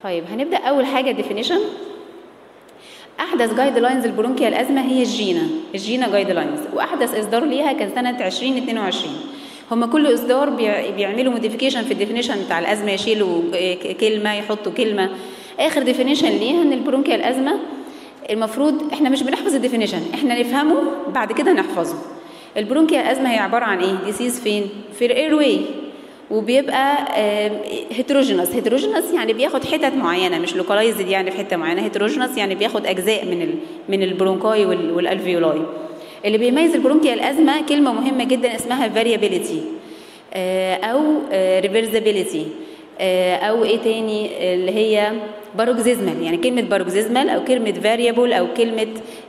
طيب هنبدا اول حاجه ديفينيشن احدث جايد لاينز البرونكيال ازمه هي الجينا الجينا جايد لاينز واحدث اصدار ليها كان سنه 2022 هما كل اصدار بيع- بيعملوا موديفيكيشن في الديفينيشن بتاع الازمه يشيلوا ك- كلمه يحطوا كلمه اخر ديفينيشن ليها ان البرونكيال ازمه المفروض احنا مش بنحفظ الديفينيشن احنا نفهمه بعد كده نحفظه البرونكيال ازمه هي عباره عن ايه ديسيز فين في الاير واي وبيبقى هيتروجينوس هيتروجينوس يعني بياخد حتت معينه مش لوكالايزد يعني في حته معينه هيتروجينوس يعني بياخد اجزاء من ال من البرونكاي وال- والالفيولاي اللي بيميز البرونكيال ازمه كلمه مهمه جدا اسمها فاريابيليتي او ريفرسابيليتي او ايه تاني اللي هي باروكزيزمال يعني كلمه باروكزيزمال او كلمه فاريبل او كلمه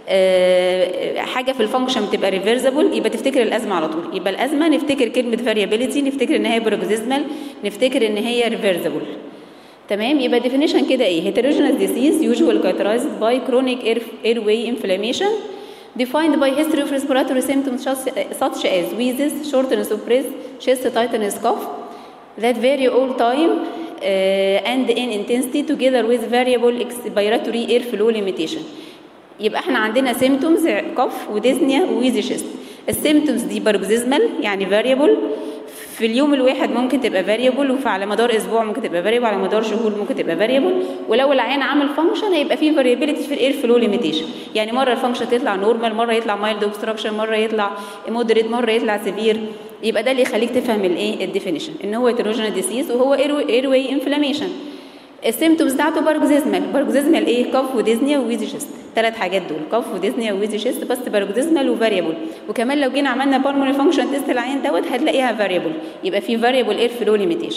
آه، حاجه في الفانكشن بتبقى ريفرسبل يبقى تفتكر الازمه على طول يبقى الازمه نفتكر كلمه فاريابيليتي نفتكر ان هي باروكزيزمال نفتكر ان هي ريفرسبل تمام يبقى definition كده ايه heterogeneous disease usually characterized by chronic air, airway inflammation defined by history of respiratory symptoms such such as wheezes, shortness of breath, chest tightness, cough that vary all time uh, and in intensity together with variable expiratory airflow limitation يبقى احنا عندنا سيمتومز كف وديزنيا وويزي شيست السيمتومز دي باروكزيزمال يعني فاريبل في اليوم الواحد ممكن تبقى فاريبل وعلى مدار اسبوع ممكن تبقى فاريبل على مدار شهور ممكن تبقى فاريبل ولو العيان عمل فانكشن هيبقى فيه فاريبيليتي في الاير فلو ليميتيشن يعني مره الفانكشن تطلع نورمال مره يطلع مايلد اوبستراكشن مره يطلع مودريت مره يطلع سيفير يبقى ده اللي يخليك تفهم الايه الديفينيشن ان هو هيتروجينال ديسيز وهو اير واي انفلاميشن السيمتومز بتاعته بارجوزيزمال بارجوزيزمال ايه كف وديزنيا وويزي شيست ثلاث حاجات دول كف وديزنيا وويزي شيست بس بارجوزيزمال وفاريبل وكمان لو جينا عملنا بالمونري فانكشن تيست العين دوت هتلاقيها فاريبل يبقى في فاريبل اير فلو ليميتيشن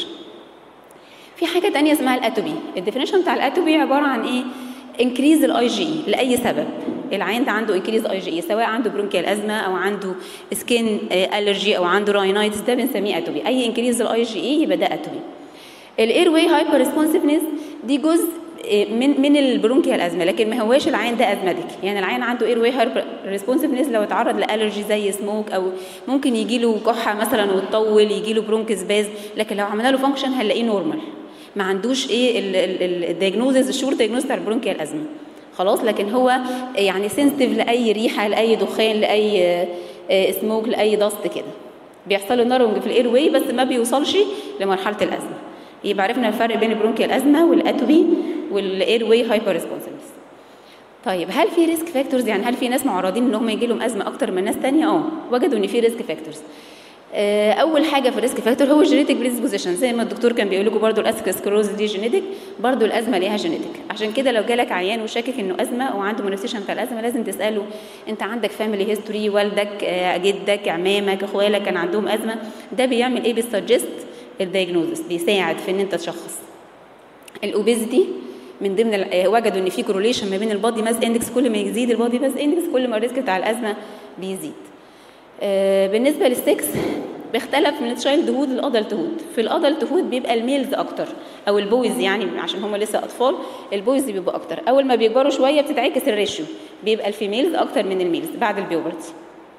في حاجه تانية اسمها الاتوبي الديفينيشن بتاع الاتوبي عباره عن ايه انكريز الاي جي لاي سبب العين ده عنده انكريز اي جي سواء عنده برونكيال ازمه او عنده سكين الرجي او عنده راينايتس ده بنسميه اتوبي اي انكريز الاي جي اي يبقى ده اتوبي الاير واي هايبر ريسبونسفنس دي جزء من من البرونكيال ازمه لكن ما هواش العين ده ازمتك يعني العين عنده اير واي هايبر ريسبونسفنس لو اتعرض لالرجي زي سموك او ممكن يجي له كحه مثلا وتطول يجي له برونكس باز لكن لو عملنا له فانكشن هنلاقيه نورمال ما عندوش ايه الدياجنوزز الشور دياجنوز بتاع البرونكيال ازمه خلاص لكن هو يعني سنسيتيف لاي ريحه لاي دخان لاي سموك لاي دست كده بيحصل له نارونج في الاير واي بس ما بيوصلش لمرحله الازمه يبقى عرفنا الفرق بين البرونكيال ازمه والاتوبي والاير واي هايبر ريسبونسفنس طيب هل في ريسك فاكتورز يعني هل في ناس معرضين ان هم يجي لهم ازمه اكتر من ناس تانية اه وجدوا ان في ريسك فاكتورز اول حاجه في الريسك فاكتور هو الجينيتك بريسبوزيشن زي ما الدكتور كان بيقول لكم برضه الاسكسكروز دي جينيتك برضه الازمه ليها جينيتك عشان كده لو جالك عيان وشاكك انه ازمه وعنده مانيفستيشن بتاع الازمه لازم تساله انت عندك فاميلي هيستوري والدك آه، جدك عمامك اخوالك كان عندهم ازمه ده بيعمل ايه بيسجست الدايجنوزس بيساعد في ان انت تشخص الاوبيزيتي من ضمن ال- آه، وجدوا ان في كوروليشن ما بين البادي ماس اندكس كل ما يزيد البادي ماس اندكس كل ما الريسك بتاع الازمه بيزيد آه، بالنسبه للسكس بيختلف من التشايلد هود للادلت هود في الادلت هود بيبقى الميلز اكتر او البويز يعني عشان هم لسه اطفال البويز بيبقوا اكتر اول ما بيكبروا شويه بتتعكس الريشيو بيبقى الفيميلز اكتر من الميلز بعد البيوبرتي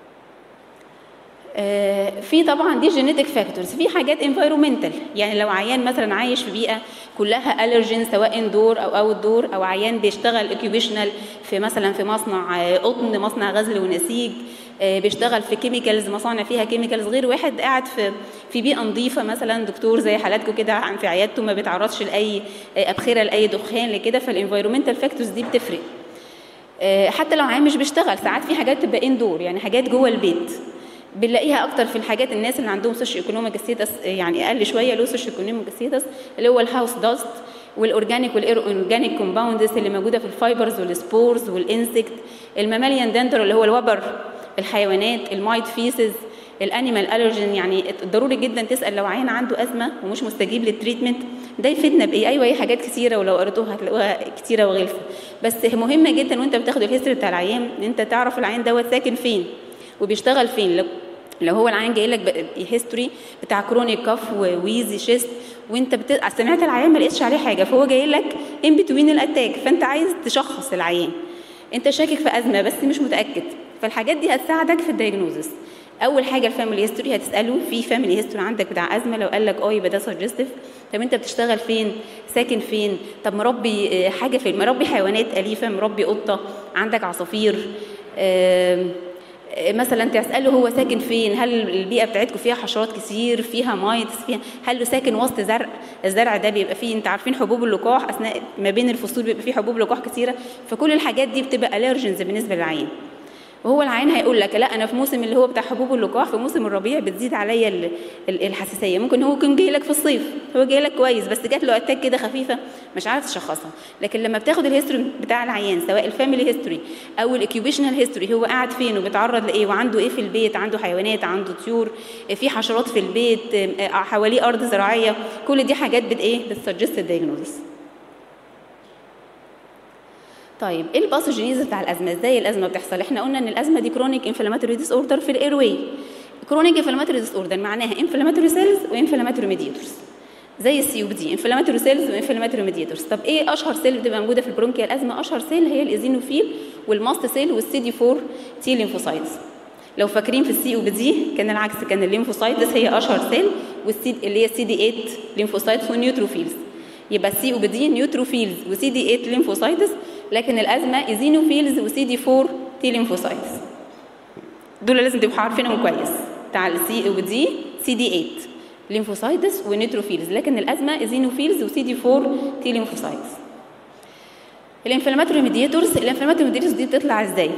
آه، في طبعا دي جينيتك فاكتورز في حاجات انفايرومنتال يعني لو عيان مثلا عايش في بيئه كلها الرجين سواء اندور او اوت دور او عيان بيشتغل اوكيوبيشنال في مثلا في مصنع آه، قطن مصنع غزل ونسيج آه، بيشتغل في كيميكالز مصانع فيها كيميكالز غير واحد قاعد في في بيئه نظيفه مثلا دكتور زي حالاتكم كده في عيادته ما بيتعرضش لاي آه، ابخره لاي دخان لكده فالانفايرومنتال فاكتورز دي بتفرق آه، حتى لو عيان مش بيشتغل ساعات في حاجات تبقى اندور يعني حاجات جوه البيت بنلاقيها اكتر في الحاجات الناس اللي عندهم سوشيو ايكونوميك ستيتس يعني اقل شويه لو سوشيو ايكونوميك ستيتس اللي هو الهاوس داست والاورجانيك والاير اورجانيك كومباوندز اللي موجوده في الفايبرز والسبورز والانسكت الماماليان دنتر اللي هو الوبر الحيوانات المايت فيسز الانيمال الرجين يعني ضروري جدا تسال لو عيان عنده ازمه ومش مستجيب للتريتمنت ده يفيدنا بايه ايوه هي حاجات كثيره ولو قريتوها هتلاقوها كثيره وغلسه بس مهمه جدا وانت بتاخد الهيستوري بتاع العيان ان انت تعرف العيان دوت ساكن فين وبيشتغل فين لو لو هو العيان جاي لك هيستوري بتاع كرونيك كاف وويزي شيست وانت بت... سمعت العيان ما لقيتش عليه حاجه فهو جاي لك ان بتوين الاتاك فانت عايز تشخص العيان انت شاكك في ازمه بس مش متاكد فالحاجات دي هتساعدك في الدايجنوزس اول حاجه الفاميلي هيستوري هتساله في فاميلي هيستوري عندك بتاع ازمه لو قال لك اه يبقى ده سجستيف طب انت بتشتغل فين ساكن فين طب مربي آه، حاجه في مربي حيوانات اليفه مربي قطه عندك عصافير آم، آه، مثلا تساله هو ساكن فين هل البيئه بتاعتكم فيها حشرات كتير فيها مايتس فيها هل له ساكن وسط زرع الزرع ده بيبقى فيه انت عارفين حبوب اللقاح اثناء ما بين الفصول بيبقى فيه حبوب لقاح كتيره فكل الحاجات دي بتبقى الرجنز بالنسبه للعين وهو العين هيقول لك لا انا في موسم اللي هو بتاع حبوب اللقاح في موسم الربيع بتزيد عليا ال- ال- الحساسيه ممكن هو يكون جاي لك في الصيف هو جاي لك كويس بس جات له اتاك كده خفيفه مش عارف تشخصها لكن لما بتاخد الهيستوري بتاع العيان سواء الفاميلي هيستوري او الاكيوبيشنال هيستوري هو قاعد فين وبيتعرض لايه وعنده ايه في البيت عنده حيوانات عنده طيور في حشرات في البيت آه، حواليه ارض زراعيه كل دي حاجات بت ايه بتسجست الدايجنوزس طيب ايه الباثوجينيز بتاع الازمه ازاي الازمه بتحصل احنا قلنا ان الازمه دي كرونيك انفلاماتوري ديس اوردر في الاير واي كرونيك انفلاماتوري ديس اوردر معناها انفلاماتوري سيلز وانفلاماتوري ميديتورز زي السي او بي دي انفلاماتوري سيلز وانفلاماتوري ميديتورز طب ايه اشهر سيل بتبقى موجوده في البرونكيال ازمه اشهر سيل هي الايزينوفيل والماست سيل والسي دي 4 تي ليمفوسايتس لو فاكرين في السي او بي دي كان العكس كان الليمفوسايتس هي اشهر سيل والسي اللي هي السي دي 8 ليمفوسايتس والنيوتروفيلز يبقى السي او بي دي نيوتروفيلز وسي دي 8 ليمفوسايتس لكن الازمه ايزينوفيلز وسي دي 4 تي ليمفوسايتس دول لازم تبقوا عارفينهم كويس بتاع السي او بي دي سي دي 8 ليمفوسايتس ونيوتروفيلز لكن الازمه ايزينوفيلز وسي دي 4 تي ليمفوسايتس الانفلاماتوري ميديتورز الانفلاماتوري ميديتورز دي بتطلع ازاي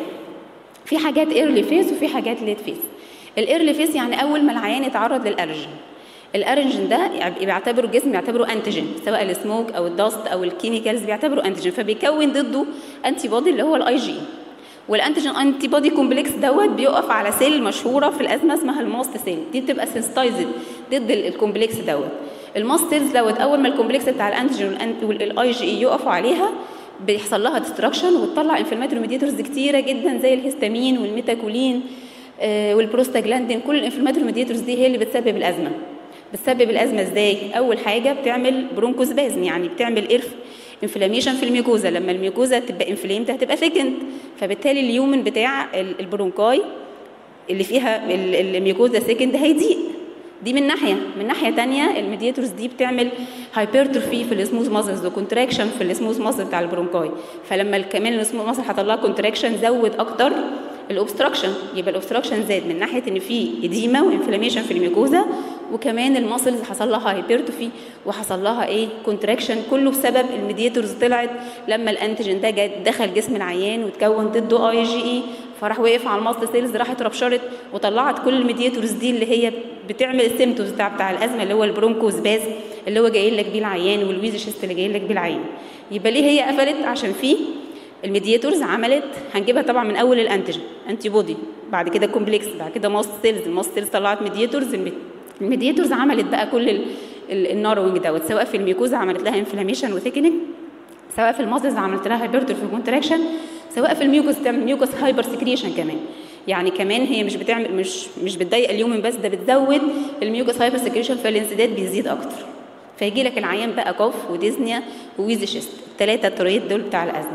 في حاجات ايرلي فيس وفي حاجات ليت فيس الايرلي فيس يعني اول ما العيان يتعرض للالرجين الارنجين ده يعني بيعتبره الجسم بيعتبره انتيجين سواء السموك او الدست او الكيميكالز بيعتبره انتيجين فبيكون ضده انتي بودي اللي هو الاي جي والانتيجين انتي بودي كومبلكس دوت بيقف على سيل مشهوره في الازمه اسمها الماست سيل دي بتبقى سنسيتايزد ضد ال- الكومبلكس دوت الماست سيلز دوت اول ما الكومبلكس بتاع الانتيجين والاي جي يقفوا عليها بيحصل لها ديستراكشن وتطلع انفلاماتوري ميديتورز كتيره جدا زي الهستامين والميتاكولين آه، والبروستاجلاندين كل الانفلاماتوري ميديتورز دي هي اللي بتسبب الازمه بتسبب الازمه ازاي اول حاجه بتعمل برونكوسبازم يعني بتعمل إرف انفلاميشن في الميوكوزا لما الميوكوزا تبقى انفليمد هتبقى ثيكند فبالتالي اليومن بتاع ال- البرونكاي اللي فيها ال- الميوكوزا سيكند هيضيق دي من ناحيه من ناحيه تانية الميدياتورز دي بتعمل هايبرتروفي في السموث ماسلز وكونتراكشن في السموث ماسل بتاع البرونكاي فلما ال- كمان السموث ماسل حصل لها كونتراكشن زود اكتر الاوبستراكشن يبقى الاوبستراكشن زاد من ناحيه ان في اديما وانفلاميشن في الميوكوزا وكمان الماسلز حصل لها هايبرتروفي وحصل لها ايه كونتراكشن كله بسبب الميدياتورز طلعت لما الانتيجين ده جا- دخل جسم العيان وتكون ضده اي جي اي فراح وقف على الماست سيلز راحت ربشرت وطلعت كل الميدياتورز دي اللي هي بتعمل السيمتومز بتاع بتاع الازمه اللي هو البرونكوسباز اللي هو جاي لك بيه العيان والويز شيست اللي جاي لك بيه العيان يبقى ليه هي قفلت عشان في الميدياتورز عملت هنجيبها طبعا من اول الانتيجين انتي بودي بعد كده كومبلكس بعد كده ماست سيلز الماست سيلز طلعت ميدياتورز الميدياتورز عملت بقى كل ال- ال- الناروينج دوت سواء في الميوكوزا عملت لها انفلاميشن وثيكنينج سواء في المازلز عملت لها هايبرتروفي كونتراكشن سواء في الميوكوس تعمل ميوكوس هايبر سكريشن كمان يعني كمان هي مش بتعمل مش مش بتضيق اليومن بس ده بتزود الميوكوس هايبر سكريشن فالانسداد بيزيد اكتر فيجي لك العيان بقى كوف وديزنيا وويز شيست الثلاثه طريقات دول بتاع الازمه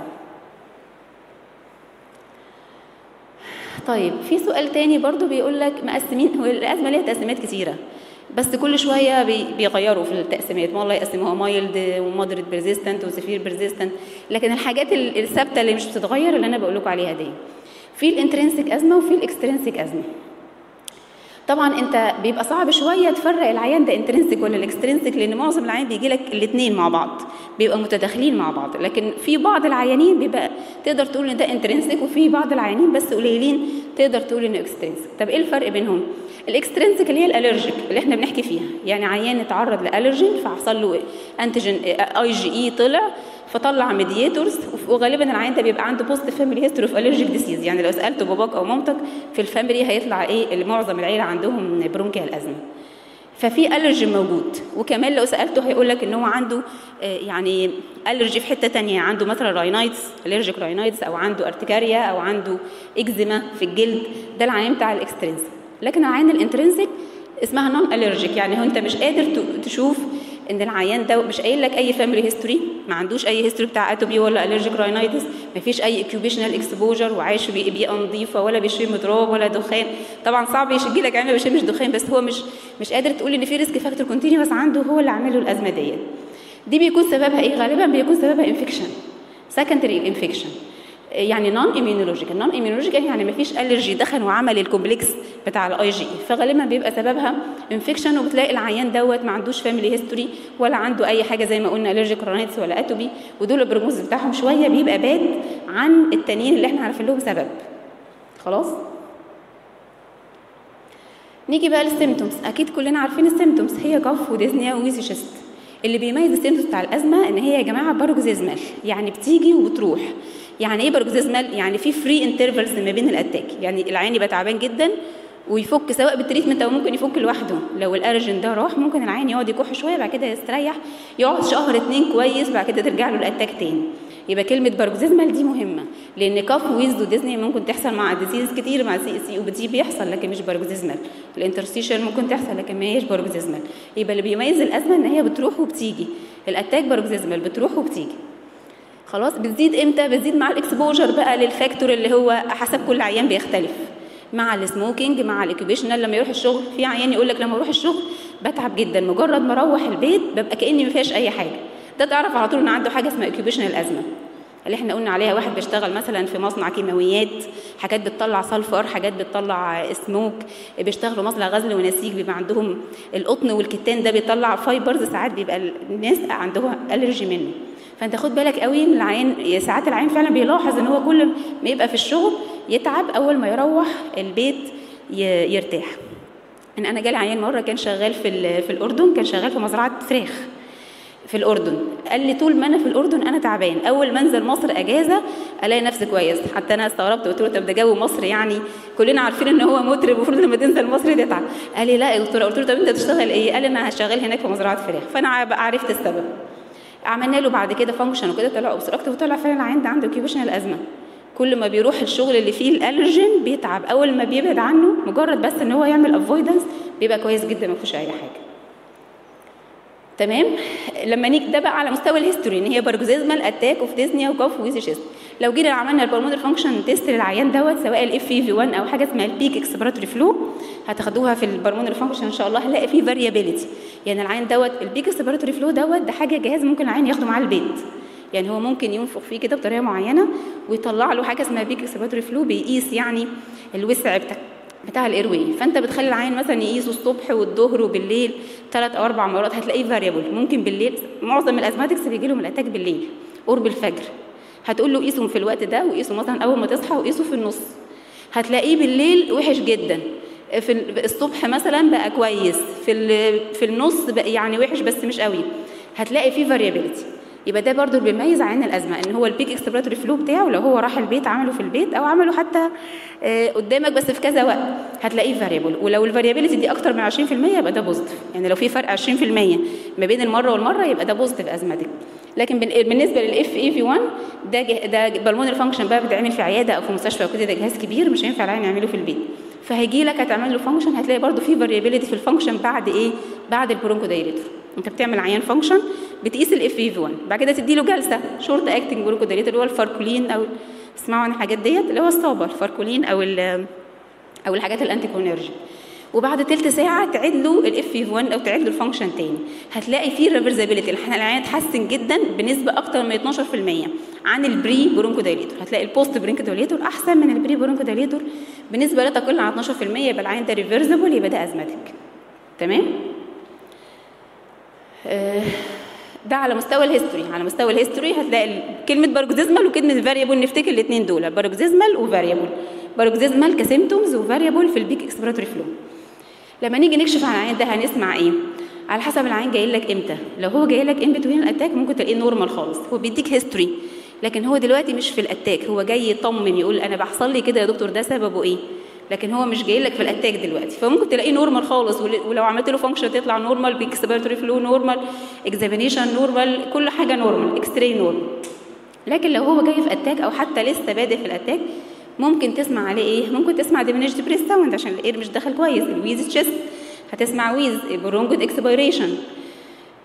طيب في سؤال تاني برضو بيقول لك مقسمين هو الازمه ليها تقسيمات كتيره بس كل شويه بي- بيغيروا في التقسيمات والله يقسموها مايلد ومودريت بيرزيستنت وسفير بيرزيستنت لكن الحاجات ال- الثابته اللي مش بتتغير اللي انا بقول لكم عليها دي في الانترنسك ازمه وفي الاكسترنسك ازمه طبعا انت بيبقى صعب شويه تفرق العيان ده انترنسك ولا الاكسترنسك لان معظم العيان بيجي لك الاثنين مع بعض بيبقى متداخلين مع بعض لكن في بعض العيانين بيبقى تقدر تقول ان ده انترنسك وفي بعض العيانين بس قليلين تقدر تقول انه اكسترنسك طب ايه الفرق بينهم الاكسترنسك اللي هي الالرجيك اللي احنا بنحكي فيها يعني عيان اتعرض لالرجين فحصل له انتيجين اي جي اي طلع فطلع ميدياتورز وغالبا العيان ده بيبقى عنده بوست فاميلي هيستوري اوف الرجيك ديسيز يعني لو سالت باباك او مامتك في الفاميلي هيطلع ايه اللي معظم العيله عندهم برونكيال ازمه ففي الرجي موجود وكمان لو سالته هيقول لك ان هو عنده آه، يعني الرجي في حته تانية عنده مثلا راينايتس الرجيك راينايتس او عنده ارتكاريا او عنده اكزيما في الجلد ده العيان بتاع الاكسترنسك لكن العيان الانترنسك اسمها نون الرجيك يعني هو انت مش قادر ت- تشوف ان العيان ده مش قايل لك اي فاميلي هيستوري ما عندوش اي هيستوري بتاع اتوبي ولا الرجيك راينايتس ما فيش اي اكيوبيشنال اكسبوجر وعايش بي- بيئه نظيفه ولا بيشم تراب ولا دخان طبعا صعب يجي لك عيان ما بيشمش دخان بس هو مش مش قادر تقول ان في ريسك فاكتور كونتينيوس عنده هو اللي عامل له الازمه ديت دي بيكون سببها ايه غالبا بيكون سببها انفكشن سكندري انفكشن يعني نون ايميونولوجيكال نون ايميونولوجيكال يعني ما فيش الرجي دخل وعمل الكومبلكس بتاع الاي جي فغالبا بيبقى سببها انفكشن وبتلاقي العيان دوت ما عندوش فاميلي هيستوري ولا عنده اي حاجه زي ما قلنا الرجيك رانيتس ولا اتوبي ودول البروجنوز بتاعهم شويه بيبقى باد عن التانيين اللي احنا عارفين لهم سبب خلاص نيجي بقى للسيمتومز اكيد كلنا عارفين السيمتومز هي كف وديزنيا وويزي شيست اللي بيميز السيمتومز بتاع الازمه ان هي يا جماعه بارجوزيزمال يعني بتيجي وبتروح يعني ايه بارجوزيزمال يعني في فري انترفلز ما بين الاتاك يعني العيان يبقى تعبان جدا ويفك سواء بالتريتمنت او ممكن يفك لوحده لو الارجن ده راح ممكن العيان يقعد يكح شويه بعد كده يستريح يقعد شهر اتنين كويس بعد كده ترجع له الاتاك تاني يبقى كلمه بارجوزيزمال دي مهمه لان كاف ويز وديزني ممكن تحصل مع ديزيز كتير مع سي سي او دي بيحصل لكن مش بارجوزيزمال الانترستيشن ممكن تحصل لكن ما هيش بارجوزيزمال يبقى اللي بيميز الازمه ان هي بتروح وبتيجي الاتاك بارجوزيزمال بتروح وبتيجي خلاص بتزيد امتى بتزيد مع الاكسبوجر بقى للفاكتور اللي هو حسب كل عيان بيختلف مع السموكينج مع الاكيوبيشنال لما يروح الشغل في عيان يقول لك لما اروح الشغل بتعب جدا مجرد ما اروح البيت ببقى كاني ما فيهاش اي حاجه ده تعرف على طول ان عنده حاجه اسمها اكيوبيشنال ازمه اللي احنا قلنا عليها واحد بيشتغل مثلا في مصنع كيماويات حاجات بتطلع سلفر حاجات بتطلع سموك بيشتغلوا مصنع غزل ونسيج بيبقى عندهم القطن والكتان ده بيطلع فايبرز ساعات بيبقى الناس عندهم الرجي منه فانت خد بالك قوي من العين ساعات العين فعلا بيلاحظ ان هو كل ما يبقى في الشغل يتعب اول ما يروح البيت يرتاح ان انا جالي عيان مره كان شغال في في الاردن كان شغال في مزرعه فراخ في الاردن قال لي طول ما انا في الاردن انا تعبان اول ما انزل مصر اجازه الاقي نفسي كويس حتى انا استغربت قلت له طب ده جو مصر يعني كلنا عارفين ان هو مطرب المفروض لما تنزل مصر تتعب قال لي لا يا دكتوره قلت له طب انت تشتغل ايه قال لي انا هشتغل هناك في مزرعه فراخ فانا عرفت السبب عملنا له بعد كده فانكشن وكده طلع اوبستراكتيف وطلع فعلا العيان ده عنده كيوبيشنال ازمه كل ما بيروح الشغل اللي فيه الالرجين بيتعب اول ما بيبعد عنه مجرد بس ان هو يعمل افويدنس بيبقى كويس جدا ما فيهوش اي حاجه تمام لما نيجي ده بقى على مستوى الهيستوري ان هي بارجوزيزمال اتاك اوف ديزنيا وكاف ويزي شيست لو جينا عملنا البلمونري فانكشن تيست للعيان دوت سواء الاف اي في 1 او حاجه اسمها البيك اكسبيراتوري فلو هتاخدوها في البلمونري فانكشن ان شاء الله هنلاقي فيه فاريابيليتي يعني العيان دوت البيك اكسبيراتوري فلو دوت ده حاجه جهاز ممكن العيان ياخده معاه البيت يعني هو ممكن ينفخ فيه كده بطريقه معينه ويطلع له حاجه اسمها بيك اكسبيراتوري فلو بيقيس يعني الوسع بتاع بتاع الايروي فانت بتخلي العين مثلا يقيسه الصبح والظهر وبالليل ثلاث او اربع مرات هتلاقيه فاريبل ممكن بالليل معظم الازماتكس بيجي لهم الاتاك بالليل قرب الفجر هتقول له قيسهم في الوقت ده وقيسوا مثلا اول ما تصحى وقيسوا في النص هتلاقيه بالليل وحش جدا في الصبح مثلا بقى كويس في في النص بقى يعني وحش بس مش قوي هتلاقي فيه فاريابيلتي يبقى ده برضو اللي بيميز عين الازمه ان هو البيك اكسبيراتوري فلو بتاعه لو هو راح البيت عمله في البيت او عمله حتى قدامك بس في كذا وقت هتلاقيه فاريبل ولو الفاريابيلتي دي اكتر من 20% يبقى ده بوزيتيف يعني لو في فرق 20% ما بين المره والمره يبقى ده بوزيتيف ازمتك لكن بالنسبه للاف اي في 1 ده ده بالمونري فانكشن بقى بتتعمل في عياده او في مستشفى او كده ده جهاز كبير مش هينفع العين يعمله في البيت فهيجي لك هتعمل له فانكشن هتلاقي برضو في فاريابيلتي في الفانكشن بعد ايه بعد البرونكو دايليتور انت بتعمل عيان فانكشن بتقيس الاف اي في 1 بعد كده تدي له جلسه شورت اكتنج برونكو دايليتور اللي هو الفاركولين او تسمعوا عن الحاجات ديت اللي هو الصابه الفاركولين او او الحاجات الانتي كونيرجي وبعد تلت ساعه تعيد له الاف في 1 او تعيد له الفانكشن تاني هتلاقي فيه ريفرسابيلتي العيان اتحسن جدا بنسبه اكتر من 12% عن البري برونكو دايليتور هتلاقي البوست برونكو دايليتور احسن من البري برونكو دايليتور بنسبه لا تقل عن 12% يبقى العيان ده ريفرسبل يبقى ده ازمتك تمام آه ده على مستوى الهيستوري على مستوى الهيستوري هتلاقي كلمه بارجوزيزمال وكلمه فاريبل نفتكر الاثنين دول بارجوزيزمال وفاريبل بارجوزيزمال كسيمتومز وفاريبل في البيك اكسبيراتوري فلو لما نيجي نكشف عن العين ده هنسمع ايه على حسب العين جاي لك امتى لو هو جاي لك ان بتوين الاتاك ممكن تلاقيه نورمال خالص هو بيديك هيستوري لكن هو دلوقتي مش في الاتاك هو جاي يطمن يقول انا بحصل لي كده يا دكتور ده سببه ايه لكن هو مش جاي لك في الاتاك دلوقتي فممكن تلاقيه نورمال خالص ولو عملت له فانكشن تطلع نورمال بيكسبيرتوري فلو نورمال اكزامينيشن نورمال كل حاجه نورمال اكس راي نورمال لكن لو هو جاي في اتاك او حتى لسه بادئ في الاتاك ممكن تسمع عليه ايه ممكن تسمع ديمينيشد بريس ساوند عشان الاير مش داخل كويس الويز تشيست هتسمع ويز برونجود اكسبيريشن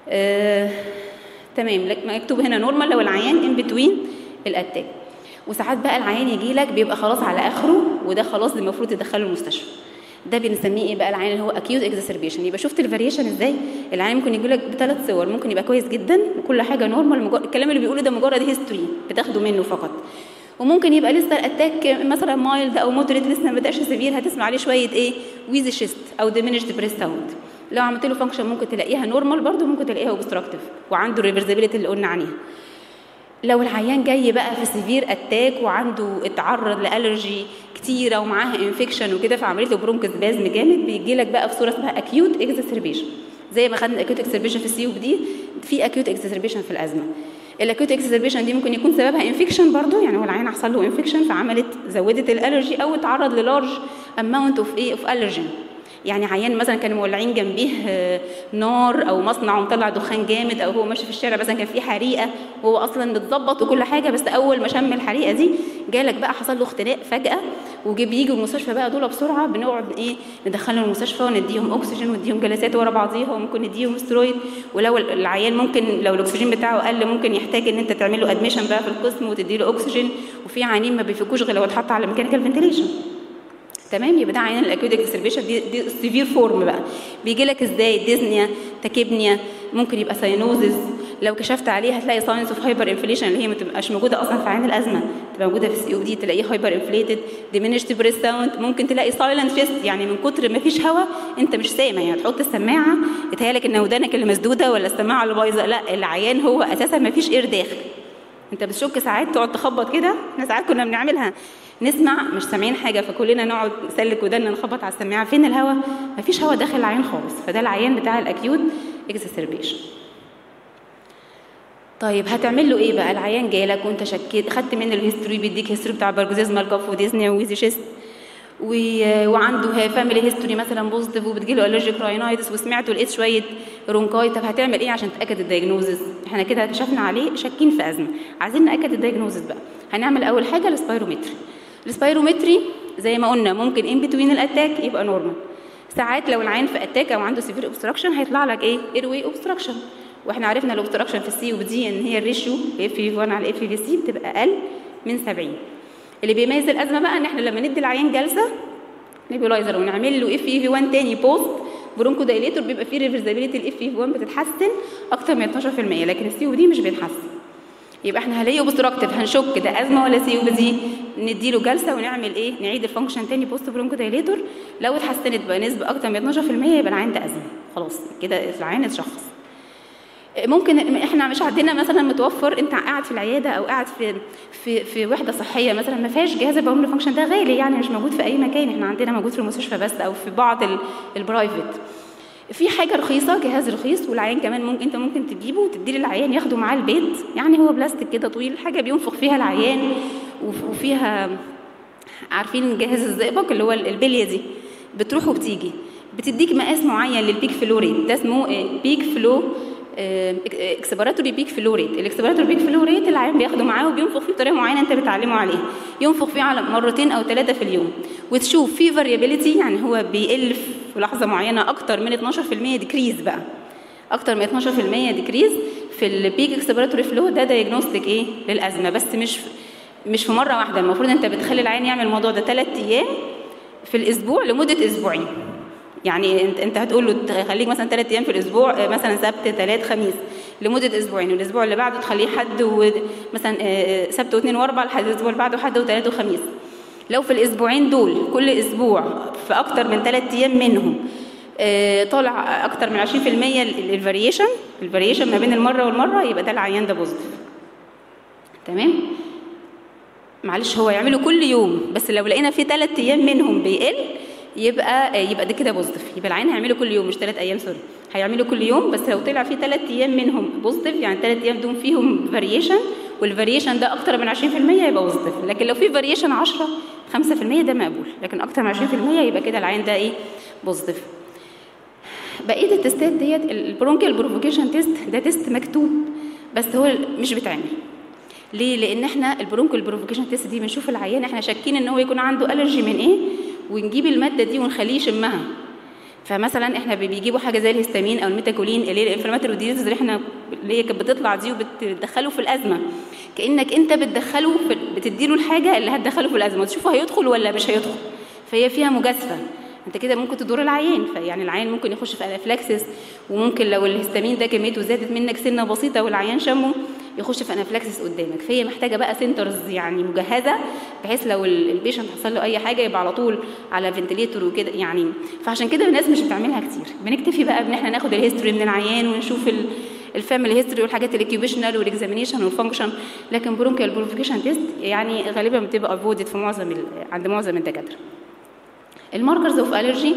آه، تمام لك- مكتوب هنا نورمال لو العيان ان بتوين الاتاك وساعات بقى العيان يجي لك بيبقى خلاص على اخره وده خلاص المفروض تدخله المستشفى ده بنسميه ايه بقى العيان اللي هو اكيوت اكزاسربيشن يبقى شفت الفاريشن ازاي العيان ممكن يجي لك بثلاث صور ممكن يبقى كويس جدا وكل حاجه نورمال مجرد الكلام اللي بيقوله ده مجرد هيستوري بتاخده منه فقط وممكن يبقى لسه الاتاك مثلا مايلد او مودريت لسه ما بداش سيفير هتسمع عليه شويه ايه ويز شيست او ديمينشد بريست ساوند لو عملت له فانكشن ممكن تلاقيها نورمال برضه ممكن تلاقيها اوبستراكتيف وعنده الريفرسبيليتي اللي قلنا عليها لو العيان جاي بقى في سيفير اتاك وعنده اتعرض لالرجي كتيره ومعاها انفكشن وكده فعمليه له برونكوسبازم جامد بيجي لك بقى في صوره اسمها اكيوت اكزاسربيشن زي ما خدنا اكيوت اكزاسربيشن في السي دي في اكيوت اكزاسربيشن في الازمه الاكيوت اكزاسربيشن دي ممكن يكون سببها انفكشن برضو يعني هو العيان حصل له انفكشن فعملت زودت الالرجي او اتعرض للارج اماونت اوف ايه اوف الرجين يعني عيان مثلا كانوا مولعين جنبيه آه، نار او مصنع ومطلع دخان جامد او هو ماشي في الشارع مثلا كان في حريقه وهو اصلا متظبط وكل حاجه بس اول ما شم الحريقه دي جالك بقى حصل له اختناق فجاه وجي بيجوا المستشفى بقى دول بسرعه بنقعد ايه ندخلهم المستشفى ونديهم اكسجين ونديهم جلسات ورا بعضيها وممكن نديهم سترويد ولو العيان ممكن لو الاكسجين بتاعه قل ممكن يحتاج ان انت تعمل له ادميشن بقى في القسم وتدي له اكسجين وفي عيانين ما بيفكوش غير لو اتحط على ميكانيكال فنتيليشن تمام يبقى ده عيان الاكيوت اكسربيشن دي دي السيفير فورم بقى بيجي لك ازاي ديزنيا تاكيبنيا ممكن يبقى ساينوزز لو كشفت عليه هتلاقي ساينس اوف هايبر انفليشن اللي هي ما تبقاش موجوده اصلا في عين الازمه تبقى موجوده في السي او دي تلاقيه هايبر انفليتد ديمينشد بريس ساوند ممكن تلاقي سايلنت فيست يعني من كتر ما فيش هواء انت مش سامع يعني تحط السماعه يتهيألك ان ودانك اللي مسدوده ولا السماعه اللي بايظه لا العيان هو اساسا ما فيش اير داخل انت بتشك ساعات تقعد تخبط كده احنا ساعات كنا بنعملها نسمع مش سامعين حاجه فكلنا نقعد نسلك ودنا نخبط على السماعه فين الهواء مفيش هواء داخل العين خالص فده العيان بتاع الاكيوت اكزاسربيشن طيب هتعمل له ايه بقى العيان جالك وانت شكيت خدت منه الهيستوري بيديك هيستوري بتاع بارجوزيزمال كاف وديزني ويزي شيست و... وعنده فاميلي هيستوري مثلا بوزيتيف وبتجيله الرجيك راينايتس وسمعته لقيت شويه رونكاي طب هتعمل ايه عشان تاكد الدايجنوزز احنا كده كشفنا عليه شاكين في ازمه عايزين ناكد الدايجنوزز بقى هنعمل اول حاجه السبايرومتري السبايرومتري زي ما قلنا ممكن ان بتوين الاتاك يبقى نورمال ساعات لو العين في اتاك او عنده سيفير اوبستراكشن هيطلع لك ايه ايروي اوبستراكشن واحنا عرفنا الاوبستراكشن في السي وبدي ان هي الريشيو اف في 1 على اف في سي بتبقى اقل من 70 اللي بيميز الازمه بقى ان احنا لما ندي العيان جلسه نيبولايزر ونعمل له اف في 1 تاني بوست برونكو دايليتور بيبقى فيه ريفرسابيلتي الاف في 1 بتتحسن اكتر من 12% لكن السي او دي مش بيتحسن يبقى احنا هنلاقيه اوبستراكتيف هنشك ده ازمه ولا سي او دي نديله جلسه ونعمل ايه نعيد الفانكشن تاني بوست برونكو دايليتور لو اتحسنت بنسبه اكتر من 12% يبقى العين ده ازمه خلاص كده العين اتشخص ممكن احنا مش عندنا مثلا متوفر انت قاعد في العياده او قاعد في في في وحده صحيه مثلا ما فيهاش جهاز البلمونري فانكشن ده غالي يعني مش موجود في اي مكان احنا عندنا موجود في المستشفى بس او في بعض البرايفت في حاجه رخيصه جهاز رخيص والعيان كمان ممكن انت ممكن تجيبه وتديه للعيان ياخده معاه البيت يعني هو بلاستيك كده طويل حاجه بينفخ فيها العيان وفيها عارفين جهاز الزئبق اللي هو البليه دي بتروح وبتيجي بتديك مقاس معين للبيك فلو ريت ده اسمه بيك فلو اكسبيراتوري بيك فلو ريت الاكسبيراتوري بيك فلو ريت العيان بياخده معاه وبينفخ فيه بطريقه معينه انت بتعلمه عليها ينفخ فيه على مرتين او ثلاثه في اليوم وتشوف في فاريابيليتي يعني هو بيقل في لحظه معينه اكتر من 12% ديكريز بقى اكتر من 12% ديكريز في البيك اكسبيراتوري فلو ده دايجنوستيك ايه للازمه بس مش مش في مره واحده المفروض انت بتخلي العيان يعمل الموضوع ده ثلاث ايام في الاسبوع لمده اسبوعين يعني انت انت هتقول له خليك مثلا ثلاث ايام في الاسبوع مثلا سبت ثلاث خميس لمده اسبوعين والاسبوع اللي بعده تخليه حد ومثلا سبت واثنين واربع لحد الاسبوع اللي بعده حد وثلاث وخميس لو في الاسبوعين دول كل اسبوع في اكتر من ثلاث ايام منهم طالع اكتر من 20% الفاريشن الفاريشن ما بين المره والمره يبقى ده العيان ده بوزيتيف تمام معلش هو يعمله كل يوم بس لو لقينا في ثلاث ايام منهم بيقل يبقى يبقى ده كده بوزيتيف يبقى العين هيعمله كل يوم مش ثلاث ايام سوري هيعمله كل يوم بس لو طلع في ثلاث ايام منهم بوزيتيف يعني ثلاث ايام دول فيهم فاريشن والفاريشن ده اكتر من 20% يبقى بوزيتيف لكن لو في فاريشن 10 5% ده مقبول لكن اكتر من 20% يبقى كده العين ده ايه بوزيتيف بقيه التستات ديت البرونكيال بروفوكيشن تيست ده تيست مكتوب بس هو مش بيتعمل ليه لان احنا البرونكيال بروفوكيشن تيست دي بنشوف العيان احنا شاكين ان هو يكون عنده الرجي من ايه ونجيب الماده دي ونخليه يشمها فمثلا احنا بيجيبوا حاجه زي الهستامين او الميتاكولين اللي هي الانفلاماتوري ديزيز اللي احنا اللي هي كانت بتطلع دي وبتدخله في الازمه كانك انت بتدخله في بتديله الحاجه اللي هتدخله في الازمه وتشوفه هيدخل ولا مش هيدخل فهي فيها مجازفه انت كده ممكن تدور العيان فيعني العيان ممكن يخش في انافلاكسس وممكن لو الهستامين ده كميته زادت منك سنه بسيطه والعيان شمه يخش في انافلاكسس قدامك فهي محتاجه بقى سنترز يعني مجهزه بحيث لو البيشنت حصل له اي حاجه يبقى على طول على فنتليتور وكده يعني فعشان كده الناس مش بتعملها كتير بنكتفي بقى ان احنا ناخد الهيستوري من العيان ونشوف ال الفاميلي هيستوري والحاجات الاكيوبيشنال والاكزامينيشن والفانكشن لكن برونكيال بروفيكيشن تيست يعني غالبا بتبقى افودد في معظم عند معظم الدكاتره الماركرز اوف الرجي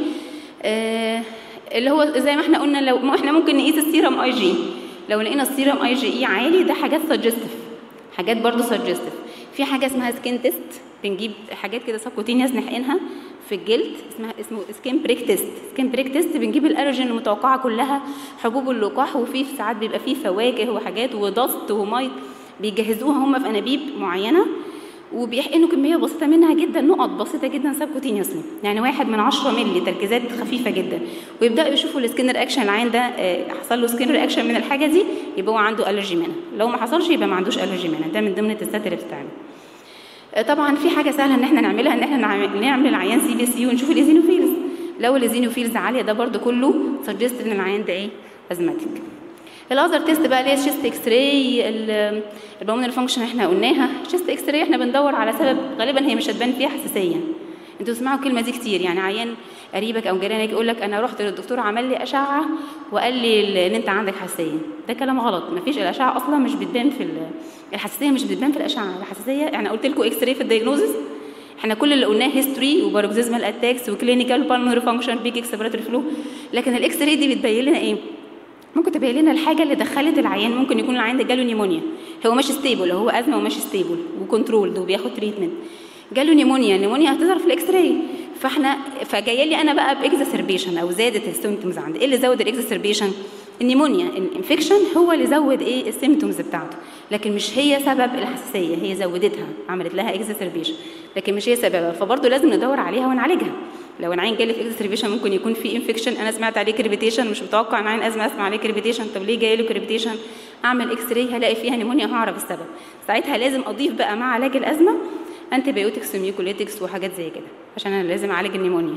اللي هو زي ما احنا قلنا لو احنا ممكن نقيس السيرم اي جي لو لقينا السيرم اي جي اي عالي ده حاجات سجستيف حاجات برضو سجستيف في حاجه اسمها سكين تيست بنجيب حاجات كده سبكوتينيوس نحقنها في الجلد اسمها اسمه سكين بريك تيست سكين بريك تيست بنجيب الالرجين المتوقعه كلها حبوب اللقاح وفي ساعات بيبقى فيه فواكه وحاجات وضغط وميت بيجهزوها هم في انابيب معينه وبيحقنوا كميه بسيطه منها جدا نقط بسيطه جدا سبكوتينيوسلي يعني واحد من 10 مللي تركيزات خفيفه جدا ويبداوا يشوفوا السكين رياكشن العين ده حصل له سكين رياكشن من الحاجه دي يبقى هو عنده الرجي منها لو ما حصلش يبقى ما عندوش الرجي منها ده من ضمن التستات اللي بتتعمل طبعا في حاجه سهله ان احنا نعملها ان احنا نعمل العيان سي بي سي ونشوف الايزينوفيلز لو الايزينوفيلز عاليه ده برده كله سجست ان العيان ده ايه ازماتيك الاذر تيست بقى اللي هي الشيست اكس راي البلمونري فانكشن احنا قلناها الشيست اكس راي احنا بندور على سبب غالبا هي مش هتبان فيها حساسيه انتوا تسمعوا الكلمه دي كتير يعني عيان قريبك او جيرانك يقول لك انا رحت للدكتور عمل لي اشعه وقال لي ان انت عندك حساسيه ده كلام غلط مفيش الاشعه اصلا مش بتبان في الحساسيه مش بتبان في الاشعه الحساسيه يعني قلت لكم اكس راي في الدايجنوزس احنا كل اللي قلناه هيستوري وباروكسيزمال اتاكس وكلينيكال بالمونري فانكشن بيك اكسبيراتوري فلو لكن الاكس راي دي بتبين لنا ايه ممكن تبين لنا الحاجه اللي دخلت العيان ممكن يكون العيان ده جاله نيمونيا هو ماشي ستيبل هو ازمه وماشي ستيبل وكنترولد وبياخد تريتمنت جاله نيمونيا نيمونيا هتظهر في الاكس راي فاحنا فجايه لي انا بقى باكزاسربيشن او زادت السيمتومز عندي ايه اللي زود الاكزاسربيشن النيمونيا الانفكشن هو اللي زود ايه السيمتومز بتاعته لكن مش هي سبب الحساسيه هي زودتها عملت لها اكزاسربيشن لكن مش هي سببها فبرضه لازم ندور عليها ونعالجها لو العين جالي في اكزاسربيشن ممكن يكون في انفكشن انا سمعت عليه كريبيتيشن مش متوقع ان عين ازمه اسمع عليه كريبيتيشن طب ليه جاي له كريبيتيشن اعمل اكس راي هلاقي فيها نيمونيا هعرف السبب ساعتها لازم اضيف بقى مع علاج الازمه انتي بايوتكس وميوكوليتكس وحاجات زي كده عشان انا لازم اعالج النيمونيا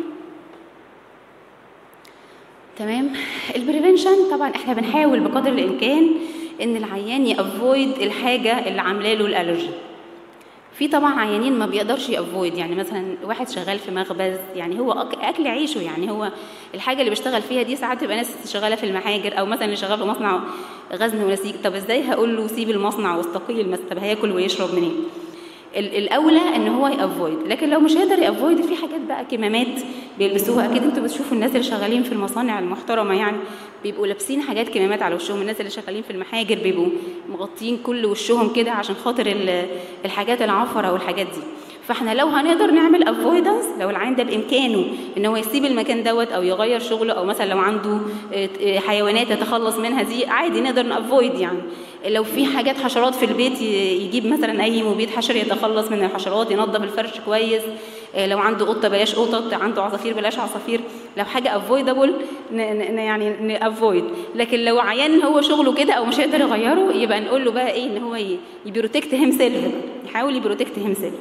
تمام البريفنشن طبعا احنا بنحاول بقدر الامكان ان العيان يافويد الحاجه اللي عامله له الالرجي في طبعا عيانين ما بيقدرش يافويد يعني مثلا واحد شغال في مخبز يعني هو اكل عيشه يعني هو الحاجه اللي بيشتغل فيها دي ساعات تبقى ناس شغاله في المحاجر او مثلا اللي شغال في مصنع غزل ونسيج طب ازاي هقول له سيب المصنع واستقيل مثلا طب هياكل ويشرب منين الاولى ان هو يافويد لكن لو مش هيقدر يافويد في حاجات بقى كمامات بيلبسوها اكيد انتوا بتشوفوا الناس اللي شغالين في المصانع المحترمه يعني بيبقوا لابسين حاجات كمامات على وشهم الناس اللي شغالين في المحاجر بيبقوا مغطين كل وشهم كده عشان خاطر الحاجات العفره والحاجات دي فاحنا لو هنقدر نعمل افويدنس لو العين ده بامكانه ان هو يسيب المكان دوت او يغير شغله او مثلا لو عنده حيوانات يتخلص منها دي عادي نقدر نافويد يعني لو في حاجات حشرات في البيت يجيب مثلا اي مبيد حشري يتخلص من الحشرات ينظف الفرش كويس لو عنده قطه بلاش قطط عنده عصافير بلاش عصافير لو حاجه افويدابل يعني نافويد لكن لو عيان هو شغله كده او مش هيقدر يغيره يبقى نقول له بقى ايه ان هو يبروتكت هيم سيلف يحاول يبروتكت هيم سيلف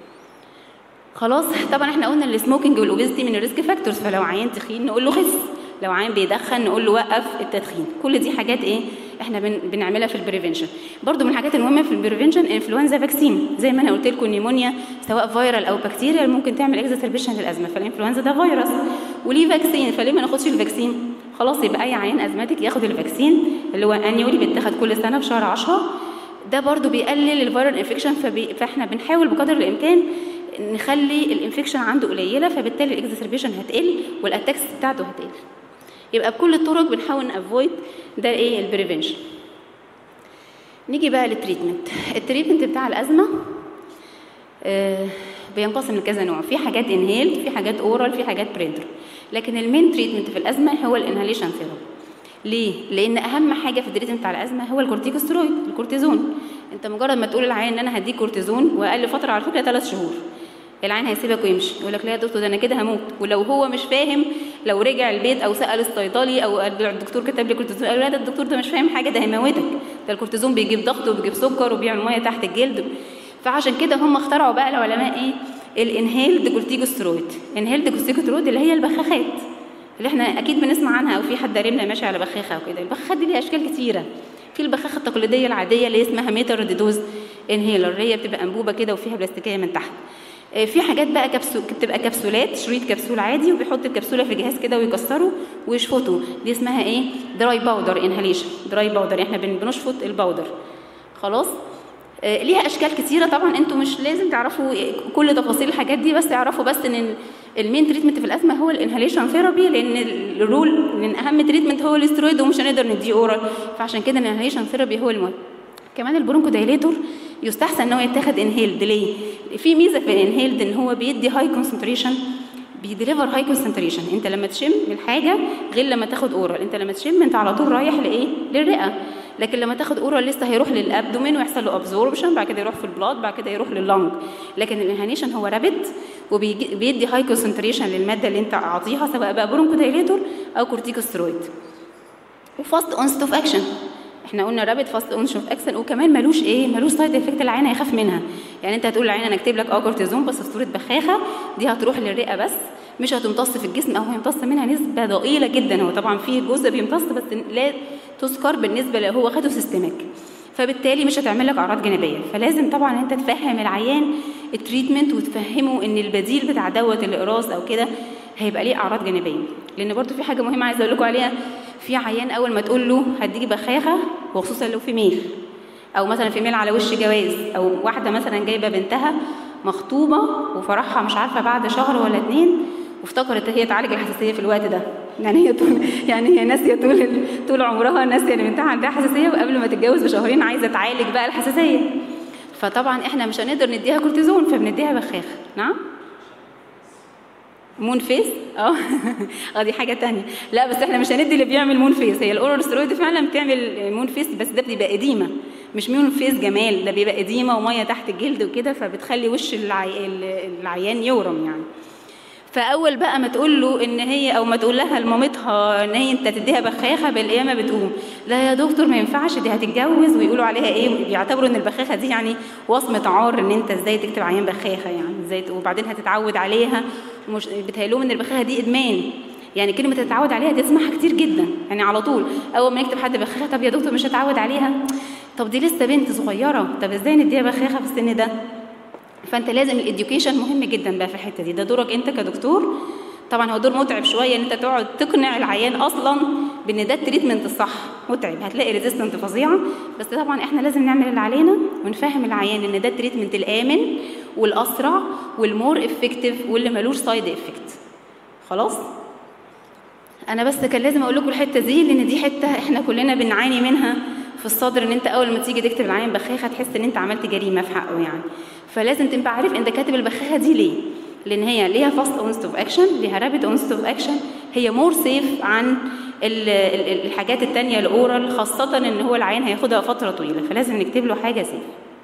خلاص طبعا احنا قلنا السموكينج والاوبيزيتي من الريسك فاكتورز فلو عيان تخين نقول له خس لو عيان بيدخن نقول له وقف التدخين كل دي حاجات ايه احنا بن بنعملها في البريفنشن برضو من الحاجات المهمه في البريفنشن انفلونزا فاكسين زي ما انا قلت لكم النيمونيا سواء فيرال او بكتيريا ممكن تعمل اكزاسربيشن للازمه فالانفلونزا ده فيروس وليه فاكسين فليه ما ناخدش الفاكسين خلاص يبقى اي عيان ازماتيك ياخد الفاكسين اللي هو انيولي بيتاخد كل سنه في شهر 10 ده برضو بيقلل الفيرال انفكشن فبي... فاحنا بنحاول بقدر الامكان نخلي الانفكشن عنده قليله فبالتالي الاكزاسربيشن هتقل والاتاكس بتاعته هتقل يبقى بكل الطرق بنحاول نافويد ده ايه البريفنشن نيجي بقى للتريتمنت التريتمنت بتاع الازمه آه بينقسم لكذا نوع في حاجات انهيل في حاجات اورال في حاجات برينتر لكن المين تريتمنت في الازمه هو الانهاليشن ثيرابي ليه لان اهم حاجه في التريتمنت بتاع الازمه هو الكورتيكوستيرويد الكورتيزون انت مجرد ما تقول للعيان ان انا هديك كورتيزون واقل فتره على فكره ثلاث شهور العين هيسيبك ويمشي يقول لك لا يا دكتور ده انا كده هموت ولو هو مش فاهم لو رجع البيت او سال الصيدلي او الدكتور كتب لي كورتيزون قال لا ده الدكتور ده مش فاهم حاجه ده هيموتك ده الكورتيزون بيجيب ضغط وبيجيب سكر وبيعمل ميه تحت الجلد فعشان كده هم اخترعوا بقى العلماء ايه الانهيلد كورتيكوسترويد انهيلد كورتيكوسترويد اللي هي البخاخات اللي احنا اكيد بنسمع عنها او في حد قريبنا ماشي على بخاخه وكده البخاخات دي ليها اشكال كتيره في البخاخه التقليديه العاديه اللي اسمها ميتر ديدوز انهيلر هي بتبقى انبوبه كده وفيها بلاستيكيه من تحت في حاجات بقى كبسول بتبقى كبسولات شريط كبسول عادي وبيحط الكبسوله في جهاز كده ويكسره ويشفطه دي اسمها ايه دراي باودر انهاليشن دراي باودر احنا بنشفط الباودر خلاص ليها اشكال كتيره طبعا انتوا مش لازم تعرفوا كل تفاصيل الحاجات دي بس اعرفوا بس ان المين تريتمنت في الازمه هو الانهاليشن ثيرابي لان الرول من اهم تريتمنت هو الاسترويد ومش هنقدر نديه اورال فعشان كده الانهاليشن ثيرابي هو المهم كمان البرونكو دايليتور يستحسن ان هو يتاخد انهيلد ليه في ميزه في الانهيلد ان هو بيدي هاي كونسنتريشن بيديليفر هاي كونسنتريشن انت لما تشم الحاجه غير لما تاخد اورال انت لما تشم انت على طول رايح لايه للرئه لكن لما تاخد اورال لسه هيروح للابدومين ويحصل له ابزوربشن بعد كده يروح في البلاد بعد كده يروح لللنج لكن الانهانيشن هو رابد وبيدي هاي كونسنتريشن للماده اللي انت اعطيها سواء بقى برونكو دايليتور او كورتيكوسترويد وفاست اونست اوف اكشن احنا قلنا رابط فاست اونست اوف اكشن وكمان ملوش ايه ملوش سايد افكت العين هيخاف منها يعني انت هتقول للعين انا اكتب لك اه كورتيزون بس في صوره بخاخه دي هتروح للرئه بس مش هتمتص في الجسم او هيمتص منها نسبه ضئيله جدا هو طبعا في جزء بيمتص بس لا تذكر بالنسبه لو هو خده سيستميك فبالتالي مش هتعمل لك اعراض جانبيه فلازم طبعا انت تفهم العيان التريتمنت وتفهمه ان البديل بتاع دوت الاقراص او كده هيبقى ليه اعراض جانبيه لان برضو في حاجه مهمه عايزه اقول لكم عليها في عيان اول ما تقول له هديكي بخاخه وخصوصا لو في ميل او مثلا في ميل على وش جواز او واحده مثلا جايبه بنتها مخطوبه وفرحها مش عارفه بعد شهر ولا اتنين وافتكرت هي تعالج الحساسيه في الوقت ده يعني هي طول يعني هي ناسيه طول طول عمرها ناسيه ان بنتها عندها حساسيه وقبل ما تتجوز بشهرين عايزه تعالج بقى الحساسيه فطبعا احنا مش هنقدر نديها كورتيزون فبنديها بخاخه نعم مون فيس اه اه دي حاجه تانية لا بس احنا مش هندي اللي بيعمل مون فيس هي الاورال سترويد فعلا بتعمل مون فيس بس ده بيبقى اديمه مش مون فيس جمال ده بيبقى اديمه وميه تحت الجلد وكده فبتخلي وش العي... العيان يورم يعني فاول بقى ما تقول له ان هي او ما تقول لها لمامتها ان هي انت تديها بخاخه بالقيامه بتقوم لا يا دكتور ما ينفعش دي هتتجوز ويقولوا عليها ايه بيعتبروا ان البخاخه دي يعني وصمه عار ان انت ازاي تكتب عيان بخاخه يعني ازاي وبعدين هتتعود عليها مش بتهيألهم ان البخاخه دي ادمان يعني كلمة تتعود عليها دي تسمعها كتير جدا يعني على طول أول ما يكتب حد بخاخة طب يا دكتور مش هتعود عليها طب دي لسه بنت صغيرة طب ازاي نديها بخاخة في السن ده فانت لازم الاديوكيشن مهم جدا بقى في الحته دي ده دورك انت كدكتور طبعا هو دور متعب شويه ان انت تقعد تقنع العيان اصلا بان ده التريتمنت الصح متعب هتلاقي ريزيستنت فظيعه بس طبعا احنا لازم نعمل اللي علينا ونفهم العيان ان ده التريتمنت الامن والاسرع والمور افكتيف واللي ملوش سايد افكت خلاص انا بس كان لازم اقول لكم الحته دي لان دي حته احنا كلنا بنعاني منها في الصدر ان انت اول ما تيجي تكتب العيان بخاخه تحس ان انت عملت جريمه في حقه يعني فلازم تبقى عارف انت كاتب البخاخه دي ليه لان هي ليها فاست اونست اوف اكشن ليها رابيد اونست اوف اكشن هي مور سيف عن الحاجات التانية الاورال خاصة ان هو العيان هياخدها فترة طويلة فلازم نكتب له حاجة سيف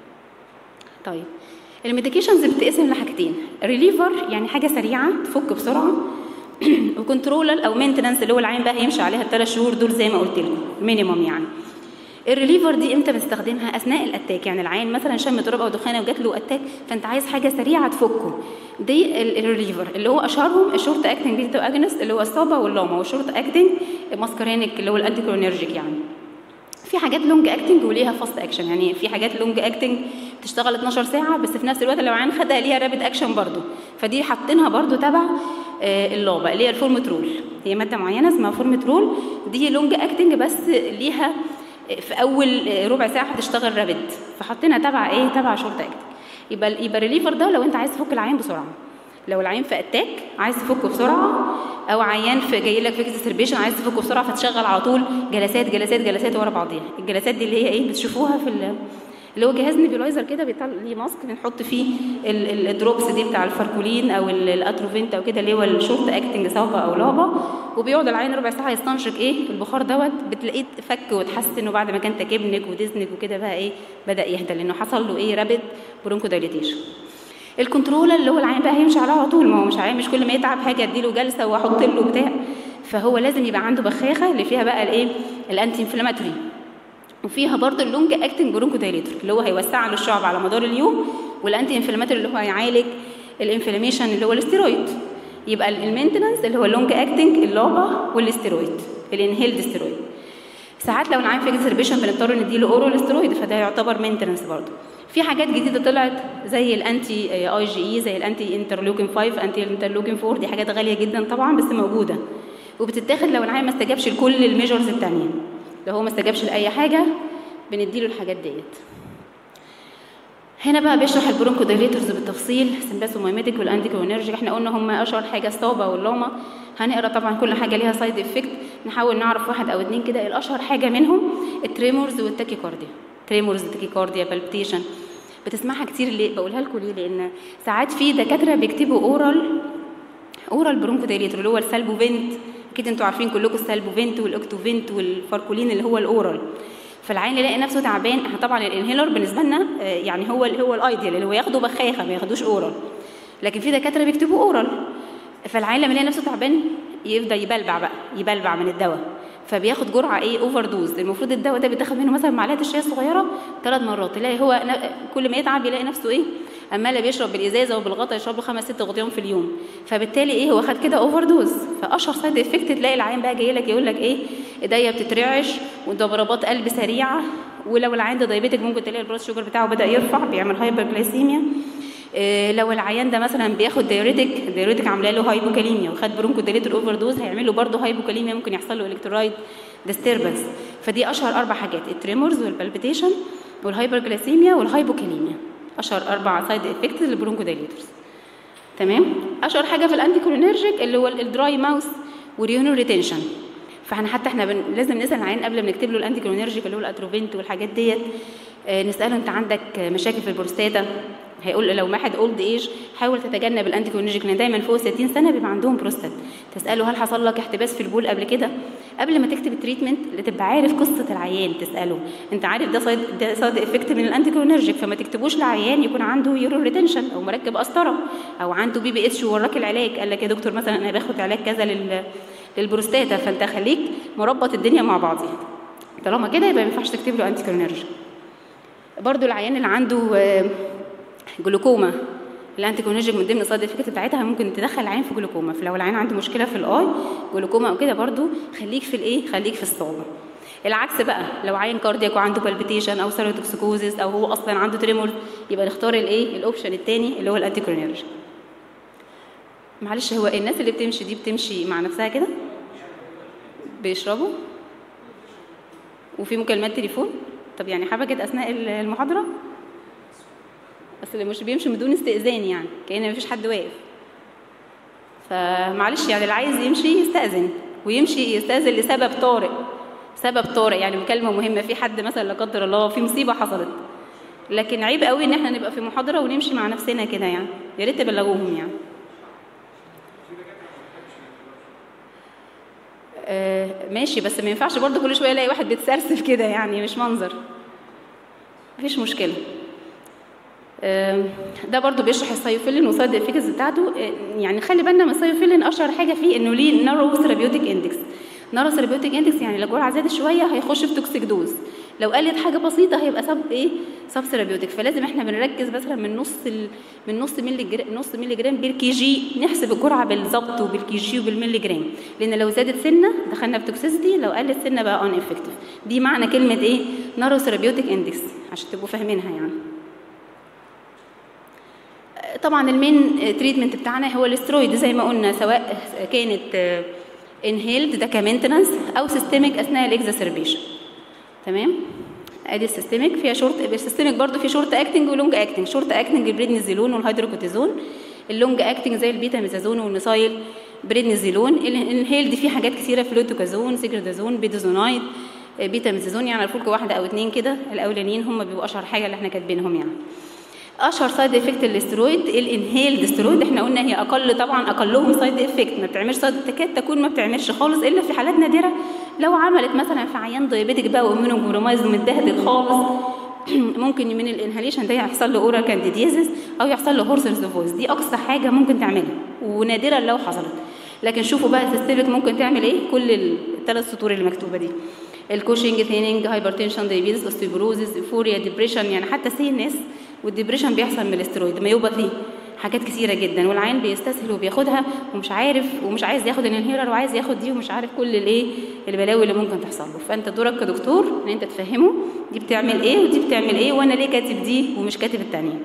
طيب الميديكيشنز بتتقسم لحاجتين ريليفر يعني حاجة سريعة تفك بسرعة وكنترولر او مينتننس اللي هو العين بقى هيمشي عليها الثلاث شهور دول زي ما قلت لكم مينيموم يعني الريليفر دي امتى بنستخدمها اثناء الاتاك يعني العين مثلا شم تراب او دخان وجات له اتاك فانت عايز حاجه سريعه تفكه دي الريليفر اللي هو اشهرهم الشورت اكتنج بيتا اجنست اللي هو الصابا واللاما والشورت اكتنج ماسكارينيك اللي هو الانتيكولينرجيك يعني في حاجات لونج اكتنج وليها فاست اكشن يعني في حاجات لونج اكتنج بتشتغل 12 ساعه بس في نفس الوقت لو عين خدها ليها رابد اكشن برضو فدي حاطينها برضو تبع اللابا اللي هي الفورمترول هي ماده معينه اسمها فورمترول دي لونج اكتنج بس ليها في اول ربع ساعه هتشتغل رابد فحطينا تبع ايه تبع شورت اكتنج يبقى يبقى الريليفر ده لو انت عايز تفك العين بسرعه لو العين في اتاك عايز تفكه بسرعه او عيان في جاي لك في اكزربيشن عايز تفكه بسرعه فتشغل على طول جلسات جلسات جلسات ورا بعضيها الجلسات دي اللي هي ايه بتشوفوها في اللي هو جهاز نيبيولايزر كده بيطلع ليه ماسك بنحط فيه الدروبس دي بتاع الفاركولين او الاتروفنت او كده اللي هو الشورت اكتنج صابا او لابا وبيقعد العين ربع ساعه يستنشق ايه البخار دوت بتلاقيه فك وتحس انه بعد ما كان تكبنك ودزنك وكده بقى ايه بدا يهدى لانه حصل له ايه رابد برونكو دايليتيشن الكنترولر اللي هو العين بقى هيمشي عليها على طول ما هو مش عين مش كل ما يتعب حاجه اديله جلسه واحط له بتاع فهو لازم يبقى عنده بخاخه اللي فيها بقى الايه الانتي انفلاماتوري وفيها برضه اللونج اكتنج برونكو دايليتور اللي هو هيوسع له الشعب على مدار اليوم والانتي انفلاماتوري اللي هو هيعالج الانفلاميشن اللي هو الاستيرويد يبقى المينتنس اللي هو اللونج اكتنج اللابا والاستيرويد الانهيلد ستيرويد ساعات لو العين في اكزربيشن بنضطر نديله اورال ستيرويد فده يعتبر مينتنس برضه في حاجات جديده طلعت زي الانتي اي جي اي زي الانتي انترلوكين 5 انتي انترلوكين 4 دي حاجات غاليه جدا طبعا بس موجوده وبتتاخد لو العين ما استجابش لكل الميجرز التانية لو هو ما استجابش لاي حاجه بنديله الحاجات ديت هنا بقى بيشرح البرونكو دايليتورز بالتفصيل سمباسومايميتيك والانتيكونيرجيك احنا قلنا هم اشهر حاجه الصوبه واللاما هنقرا طبعا كل حاجه ليها سايد افكت نحاول نعرف واحد او اتنين كده الاشهر حاجه منهم التريمورز والتاكيكارديا تريمورز تاكيكارديا بالبيتيشن بتسمعها كتير ليه بقولها لكم ليه لان ساعات في دكاتره بيكتبوا اورال اورال برونكو دايليتور اللي هو السالبوفنت اكيد انتوا عارفين كلكم السالبوفنت والاكتوفنت والفاركولين اللي هو الاورال فالعين يلاقي نفسه تعبان طبعا الانهيلر بالنسبه لنا يعني هو هو الايديال اللي هو ياخده بخاخه ما ياخدوش اورال لكن في دكاتره بيكتبوا اورال فالعين لما يلاقي نفسه تعبان يفضل يبلبع بقى يبلبع من الدواء فبياخد جرعه ايه اوفر دوز المفروض الدواء ده بيتاخد منه مثلا معلقه الشاي الصغيره ثلاث مرات تلاقي هو كل ما يتعب يلاقي نفسه ايه عمال بيشرب بالازازه وبالغطا يشرب له خمس ست غطيان في اليوم فبالتالي ايه هو خد كده اوفر دوز فاشهر سايد افكت تلاقي العين بقى جاي لك يقول لك ايه ايديا بتترعش وضربات قلب سريعه ولو العين ده دايبيتك ممكن تلاقي البلاد شوجر بتاعه بدا يرفع بيعمل هايبر جلايسيميا إيه لو العيان ده مثلا بياخد دايوريتك دايوريتك عامله له هايبوكاليميا وخد برونكو دايليتور اوفر دوز هيعمل له برضه هايبوكاليميا ممكن يحصل له الكترولايت ديستربنس فدي اشهر اربع حاجات التريمورز والبالبيتيشن والهايبر جلايسيميا والهايبوكاليميا اشهر اربع سايد افكتس للبرونكو دايليتورز تمام اشهر حاجه في الانتي كولينرجيك اللي هو الدراي ماوس وريونو ريتنشن فاحنا حتى احنا بن... لازم نسال العيان قبل ما نكتب له الانتي كولينرجيك اللي هو الاتروفنت والحاجات ديت آه نساله انت عندك مشاكل في البروستاتا هيقول لو واحد اولد ايج حاول تتجنب الانتي كولينرجيك لان دايما فوق 60 سنه بيبقى عندهم بروستات تساله هل حصل لك احتباس في البول قبل كده قبل ما تكتب التريتمنت تبقى عارف قصه العيان تساله انت عارف ده سايد ده سايد افكت من الانتي كولينرجيك فما تكتبوش لعيان يكون عنده يورو ريتنشن او مركب قسطره او عنده بي بي اتش ووراك العلاج قال لك يا دكتور مثلا انا باخد علاج كذا لل للبروستاتا فانت خليك مربط الدنيا مع بعضيها طالما كده يبقى ما ينفعش تكتب له انتي كولينرجيك برضو العيان اللي عنده جلوكوما الانتي كولينرجيك من ضمن السايد افكت بتاعتها ممكن تدخل العين في جلوكوما فلو العين عنده مشكله في الاي جلوكوما او كده برضو خليك في الايه خليك في الصوبه العكس بقى لو عين كاردياك وعنده بالبيتيشن او سيروتوكسيكوزيس او هو اصلا عنده تريمور يبقى نختار الايه الاوبشن الثاني اللي هو الانتي كولينرجيك معلش هو الناس اللي بتمشي دي بتمشي مع نفسها كده بيشربوا وفي مكالمات تليفون طب يعني حبكت اثناء المحاضره بس اللي مش بيمشي بدون استئذان يعني كأن مفيش حد واقف فمعلش يعني اللي عايز يمشي يستأذن ويمشي يستأذن لسبب طارئ سبب طارئ يعني مكالمة مهمة في حد مثلا لا قدر الله في مصيبة حصلت لكن عيب قوي ان احنا نبقى في محاضرة ونمشي مع نفسنا كده يعني يا ريت تبلغوهم يعني آه ماشي بس ما ينفعش برضه كل شويه الاقي واحد بيتسرسف كده يعني مش منظر مفيش مشكله ده برضو بيشرح السايوفيلين وسايد افكتس بتاعته يعني خلي بالنا من السايوفيلين اشهر حاجه فيه انه ليه نارو ثيرابيوتيك اندكس نارو ثيرابيوتيك اندكس يعني لو الجرعه زادت شويه هيخش في توكسيك دوز لو قلت حاجه بسيطه هيبقى سب ايه سب ثيرابيوتيك فلازم احنا بنركز مثلا من نص ال... من نص ملي جرام نص ملي جرام بالكي جي نحسب الجرعه بالظبط وبالكي جي وبالملي جرام لان لو زادت سنه دخلنا في توكسيسيتي لو قلت سنه بقى ان افكتيف دي معنى كلمه ايه نارو ثيرابيوتيك اندكس عشان تبقوا فاهمينها يعني طبعا المين تريتمنت بتاعنا هو الاسترويد زي ما قلنا سواء كانت انهيلد ده كمينتنس او سيستميك اثناء الاكزاسربيشن تمام ادي السيستميك فيها شورت السيستميك برضو في شورت اكتنج ولونج اكتنج شورت اكتنج البريدنيزولون والهيدروكورتيزون اللونج اكتنج زي البيتا ميزازون والميثايل بريدنيزولون الانهيلد فيه حاجات كثيره فلوتوكازون سيجردازون بيدازونايد بيتا ميزازون يعني عرفوا لكم واحده او اتنين كده الاولانيين هم بيبقوا اشهر حاجه اللي احنا كاتبينهم يعني اشهر سايد افكت للاسترويد الانهيلد استرويد احنا قلنا هي اقل طبعا اقلهم سايد افكت ما بتعملش سايد تكاد تكون ما بتعملش خالص الا في حالات نادره لو عملت مثلا في عيان دايابيتك بقى وامينو كومبرومايز متبهدل خالص ممكن من الانهاليشن ده يحصل له اورال كانديديزس او يحصل له هورسرز فويس دي اقصى حاجه ممكن تعملها ونادرا لو حصلت لكن شوفوا بقى السيستمك ممكن تعمل ايه كل الثلاث سطور اللي مكتوبه دي الكوشنج ثيننج هايبرتنشن دايبيتس اوستيوبروزيس ايفوريا ديبريشن يعني حتى سي ان اس والديبريشن بيحصل من الاسترويد ميوباثي حاجات كثيرة جدا والعيان بيستسهل وبياخدها ومش عارف ومش عايز ياخد الانهيلر وعايز ياخد دي ومش عارف كل الايه البلاوي اللي ممكن تحصل له فانت دورك كدكتور ان انت تفهمه دي بتعمل ايه ودي بتعمل ايه وانا ليه كاتب دي ومش كاتب الثانيه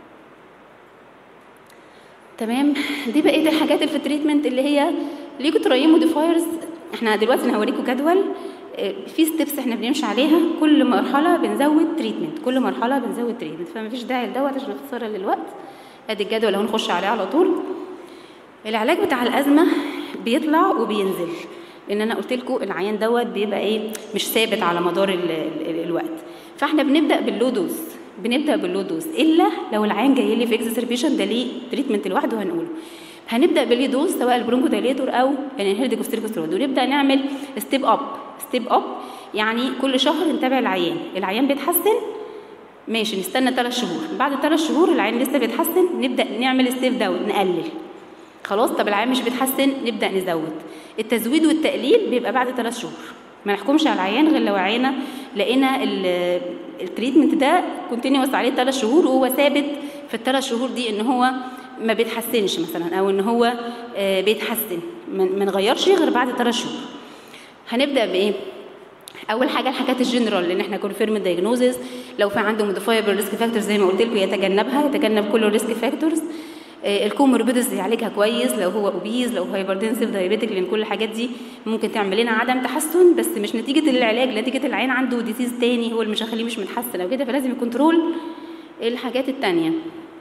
تمام دي بقيه الحاجات اللي في التريتمنت اللي هي ليكوتراين موديفايرز احنا دلوقتي انا هوريكم جدول في ستيبس احنا بنمشي عليها كل مرحله بنزود تريتمنت كل مرحله بنزود تريتمنت فما فيش داعي لدوت عشان اختصارا للوقت ادي الجدول اهو نخش عليه على طول العلاج بتاع الازمه بيطلع وبينزل لان انا قلت لكم العيان دوت بيبقى ايه مش ثابت على مدار ال ال الوقت فاحنا بنبدا باللو دوز بنبدا باللو دوز الا لو العيان جاي لي في اكزربيشن ده ليه تريتمنت لوحده هنقوله هنبدا باللي دوز سواء البرونكو دايليتور او الانهيرد كورتيكوستيرويد ونبدا نعمل ستيب اب ستيب اب يعني كل شهر نتابع العيان العيان بيتحسن ماشي نستنى ثلاث شهور بعد ثلاث شهور العين لسه بيتحسن نبدا نعمل ستيب داون نقلل خلاص طب العين مش بيتحسن نبدا نزود التزويد والتقليل بيبقى بعد ثلاث شهور ما نحكمش على العيان غير لو عينا لقينا التريتمنت ده كونتينيوس عليه ثلاث شهور وهو ثابت في الثلاث شهور دي ان هو ما بيتحسنش مثلا او ان هو بيتحسن ما نغيرش غير بعد ثلاث شهور هنبدا بايه اول حاجه الحاجات الجنرال لان احنا كونفيرم دايجنوزز لو في عنده موديفايبل ريسك فاكتورز زي ما قلت لكم يتجنبها يتجنب كل الريسك فاكتورز الكوموربيدز يعالجها كويس لو هو اوبيز لو هايبردنسيف دايابيتك لان كل الحاجات دي ممكن تعمل لنا عدم تحسن بس مش نتيجه العلاج نتيجه العين عنده ديزيز تاني هو اللي مش هيخليه مش متحسن او كده فلازم يكنترول الحاجات التانيه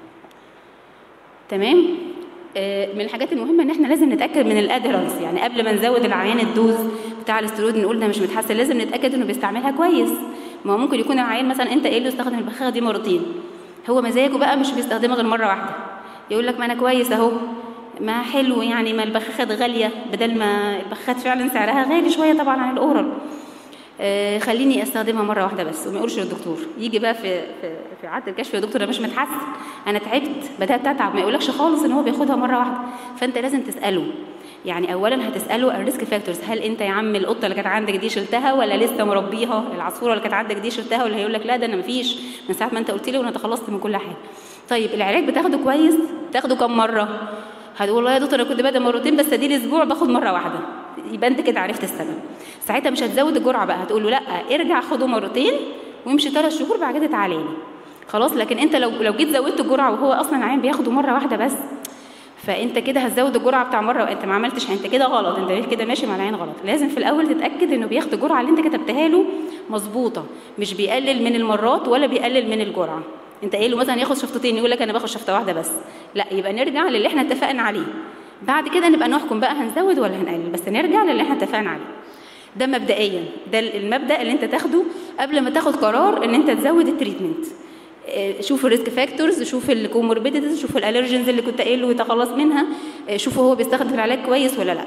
تمام من الحاجات المهمه ان احنا لازم نتاكد من الادرنس يعني قبل ما نزود العيان الدوز بتاع الاسترويد نقول ده مش متحسن لازم نتاكد انه بيستعملها كويس ما هو ممكن يكون العيان مثلا انت قايل له استخدم البخاخه دي مرتين هو مزاجه بقى مش بيستخدمها غير مره واحده يقول لك ما انا كويس اهو ما حلو يعني ما البخاخات غاليه بدل ما البخاخات فعلا سعرها غالي شويه طبعا عن الاورال آه خليني استخدمها مره واحده بس وما يقولش للدكتور يجي بقى في في, في عاده الكشف يا دكتور انا مش متحسن انا تعبت بدات اتعب ما يقولكش خالص ان هو بياخدها مره واحده فانت لازم تساله يعني اولا هتساله الريسك فاكتورز هل انت يا عم القطه اللي كانت عندك دي شلتها ولا لسه مربيها العصفوره اللي كانت عندك دي شلتها ولا هيقول لك لا ده انا مفيش من ساعه ما انت قلت لي وانا تخلصت من كل حاجه طيب العلاج بتاخده كويس تاخده كم مره هتقول والله يا دكتور انا كنت بادئ مرتين بس ادي الاسبوع باخد مره واحده يبقى انت كده عرفت السبب ساعتها مش هتزود الجرعه بقى هتقول له لا ارجع خده مرتين وامشي ثلاث شهور بعد كده تعالى لي خلاص لكن انت لو لو جيت زودت الجرعه وهو اصلا العين بياخده مره واحده بس فانت كده هتزود الجرعه بتاع مره وانت ما عملتش انت كده غلط انت كده ماشي مع العين غلط لازم في الاول تتاكد انه بياخد الجرعه اللي انت كتبتها له مظبوطه مش بيقلل من المرات ولا بيقلل من الجرعه انت قايل له مثلا ياخد شفطتين يقول لك انا باخد شفطه واحده بس لا يبقى نرجع للي احنا اتفقنا عليه بعد كده نبقى نحكم بقى هنزود ولا هنقلل بس نرجع للي احنا اتفقنا عليه ده مبدئيا ده المبدا اللي انت تاخده قبل ما تاخد قرار ان انت تزود التريتمنت شوف الريسك فاكتورز شوف الكوموربيديتيز شوف الالرجنز اللي كنت قايل له يتخلص منها شوف هو بيستخدم العلاج كويس ولا لا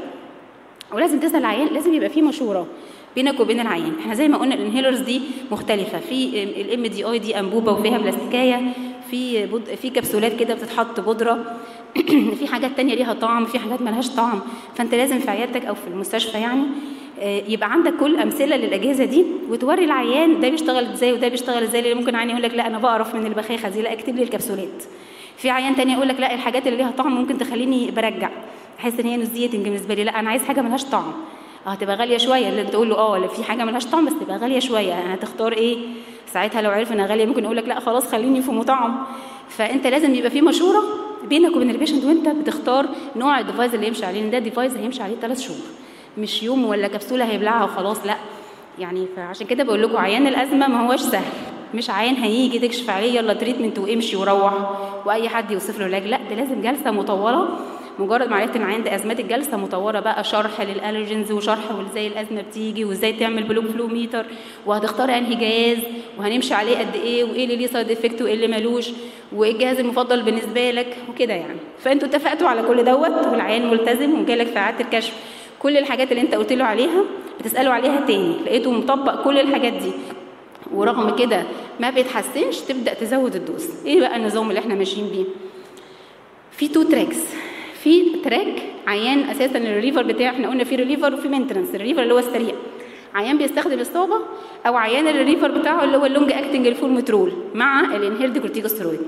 ولازم تسال العيان لازم يبقى في مشوره بينك وبين العيان احنا زي ما قلنا الانهيلرز دي مختلفه في الام دي اي دي انبوبه وفيها بلاستيكايه في بود... في كبسولات كده بتتحط بودره في حاجات تانية ليها طعم في حاجات ملهاش طعم فانت لازم في عيادتك او في المستشفى يعني يبقى عندك كل امثله للاجهزه دي وتوري العيان ده بيشتغل ازاي وده بيشتغل ازاي لان ممكن عيان يقول لك لا انا بقرف من البخاخه دي لا اكتب لي الكبسولات في عيان تاني يقول لك لا الحاجات اللي ليها طعم ممكن تخليني برجع احس ان هي نوزيتنج بالنسبه لي لا انا عايز حاجه ملهاش طعم اه هتبقى غاليه شويه اللي تقول له اه ولا في حاجه ملهاش طعم بس تبقى غاليه شويه هتختار ايه ساعتها لو عرف انها غاليه ممكن يقول لك لا خلاص خليني في مطعم فانت لازم يبقى في مشوره بينك وبين البيشنت وانت بتختار نوع الديفايس اللي يمشي عليه ده ديفايس هيمشي عليه ثلاث شهور مش يوم ولا كبسوله هيبلعها وخلاص لا يعني فعشان كده بقول لكم عيان الازمه ما هوش سهل مش عيان هيجي تكشف عليه يلا تريتمنت وامشي وروح واي حد يوصف له علاج لا ده لازم جلسه مطوله مجرد ما عرفت ان عند ازمات الجلسه مطوله بقى شرح للالرجنز وشرح وازاي الازمه بتيجي وازاي تعمل بلوك فلو ميتر وهتختار انهي جهاز وهنمشي عليه قد ايه وايه اللي ليه سايد افكت وايه اللي ملوش وايه الجهاز المفضل بالنسبه لك وكده يعني فانتوا اتفقتوا على كل دوت والعيان ملتزم وجالك في اعاده الكشف كل الحاجات اللي انت قلت له عليها بتساله عليها تاني لقيته مطبق كل الحاجات دي ورغم كده ما بيتحسنش تبدا تزود الدوز ايه بقى النظام اللي احنا ماشيين بيه في تو تراكس في تراك عيان اساسا الريليفر بتاعه احنا قلنا في ريليفر وفي مينتنس الريليفر اللي هو السريع عيان بيستخدم الصابه او عيان الريليفر بتاعه اللي هو اللونج اكتنج الفول مترول مع الانهيرد كورتيكوستيرويد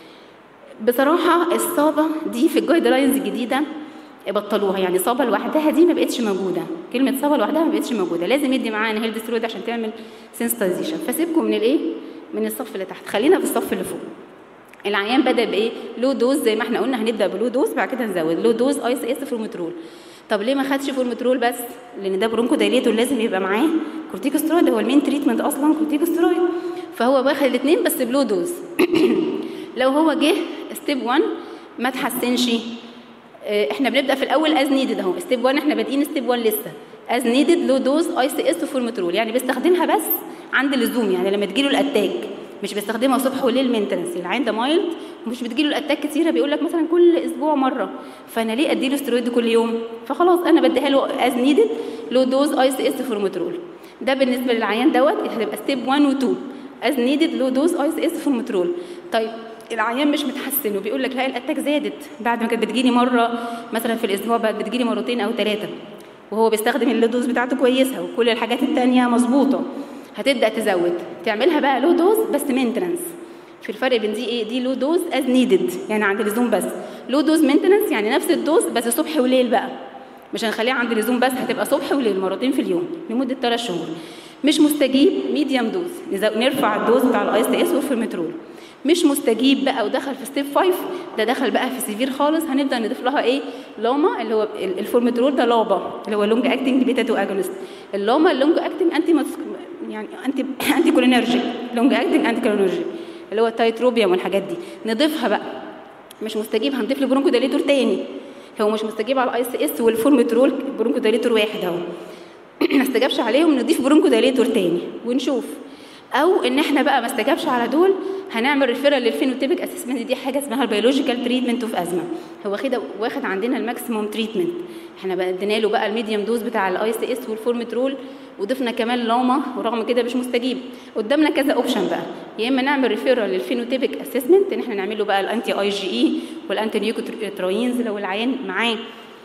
بصراحه الصابه دي في الجايد لاينز الجديده بطلوها يعني صابه لوحدها دي ما بقتش موجوده كلمه صابه لوحدها ما بقتش موجوده لازم يدي معاها انهيرد ستيرويد عشان تعمل سنسيتايزيشن فسيبكم من الايه من الصف اللي تحت خلينا في الصف اللي فوق العيان بدا بايه لو دوز زي ما احنا قلنا هنبدا بلو دوز بعد كده نزود لو دوز اي سي اس فورمترول طب ليه ما خدش فورمترول بس لان ده برونكو دايليتور لازم يبقى معاه كورتيكوسترويد هو المين تريتمنت اصلا كورتيكوسترويد فهو واخد الاثنين بس بلو دوز لو هو جه ستيب 1 ما تحسنش احنا بنبدا في الاول از نيدد اهو ستيب 1 احنا بادئين ستيب 1 لسه از نيدد لو دوز اي سي اس فورمترول يعني بيستخدمها بس عند اللزوم يعني لما تجيله الاتاك مش بيستخدمها صبح وليل مينتنس العين ده مايلد ومش بتجيله الاتاك كتيره بيقول لك مثلا كل اسبوع مره فانا ليه اديله سترويد كل يوم فخلاص انا بديها له از نيدد لو دوز اي سي اس فورمترول ده بالنسبه للعيان دوت هتبقى ستيب 1 و 2 از نيدد لو دوز اي سي اس فورمترول طيب العيان مش متحسن وبيقول لك لا الاتاك زادت بعد ما كانت بتجيني مره مثلا في الاسبوع بقت بتجيني مرتين او ثلاثه وهو بيستخدم اللودوز بتاعته كويسه وكل الحاجات التانية مظبوطه هتبدا تزود تعملها بقى لو دوز بس مينتنس في الفرق بين دي ايه دي لو دوز از نيدد يعني عند اللزوم بس لو دوز مينتنس يعني نفس الدوز بس صبح وليل بقى مش هنخليها عند اللزوم بس هتبقى صبح وليل مرتين في اليوم لمده ثلاث شهور مش مستجيب ميديوم دوز نرفع الدوز بتاع الاي سي اس والفيرمترول مش مستجيب بقى ودخل في ستيب 5 ده دخل بقى في سيفير خالص هنبدا نضيف لها ايه لاما اللي هو الفورمترول ده لابا اللي هو لونج اكتنج بيتا 2 اجونست اللاما اللونج اكتنج انتي يعني انتي انتي كولينرجيك لونج اكتنج انتي كولينرجيك اللي هو التايتروبيوم والحاجات دي نضيفها بقى مش مستجيب هنضيف له برونكو دايليتور تاني هو مش مستجيب على الاي سي اس والفورمترول برونكو دايليتور واحد اهو ما استجابش عليهم نضيف برونكو دايليتور تاني ونشوف او ان احنا بقى ما استجابش على دول هنعمل ريفيرال للفينوتيبك اسسمنت دي حاجه اسمها البيولوجيكال تريتمنت اوف ازمه هو كده واخد عندنا الماكسيموم تريتمنت احنا بقى ادينا له بقى الميديوم دوز بتاع الاي سي اس والفورمترول وضفنا كمان لاما ورغم كده مش مستجيب قدامنا كذا اوبشن بقى يا اما نعمل ريفيرال للفينوتيبك اسسمنت ان احنا نعمل له بقى الانتي اي جي اي والانتي نيوكوتروينز لو العيان معاه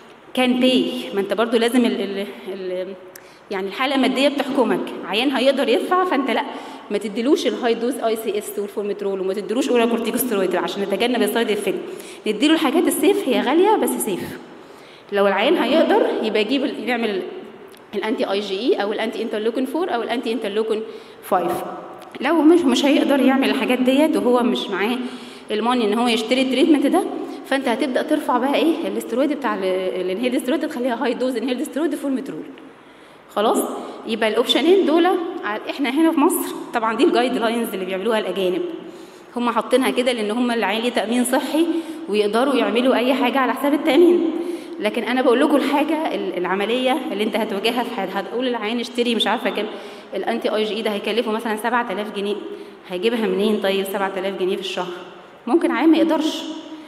كان باي ما انت برضو لازم ال ال ال يعني الحاله الماديه بتحكمك عيان هيقدر يدفع فانت لا ما تديلوش الهاي دوز اي سي اس والفورمترول وما تديلوش اورال كورتيكوستيرويد عشان نتجنب السايد افكت نديله الحاجات السيف هي غاليه بس سيف لو العيان هيقدر يبقى يجيب يعمل الانتي اي جي اي او الانتي انترلوكين 4 او الانتي انترلوكين 5 لو مش مش هيقدر يعمل الحاجات ديت وهو مش معاه الماني ان هو يشتري التريتمنت ده فانت هتبدا ترفع بقى ايه الاسترويد بتاع الانهيلد سترويد تخليها هاي دوز انهيلد سترويد فورمترول خلاص يبقى الاوبشنين دول احنا هنا في مصر طبعا دي الجايد لاينز اللي بيعملوها الاجانب هم حاطينها كده لان هم اللي عالي تامين صحي ويقدروا يعملوا اي حاجه على حساب التامين لكن انا بقول لكم الحاجه العمليه اللي انت هتواجهها في حياتك هتقول للعيان اشتري مش عارفه كام الانتي اي جي ده هيكلفه مثلا 7000 جنيه هيجيبها منين طيب 7000 جنيه في الشهر ممكن عيان ما يقدرش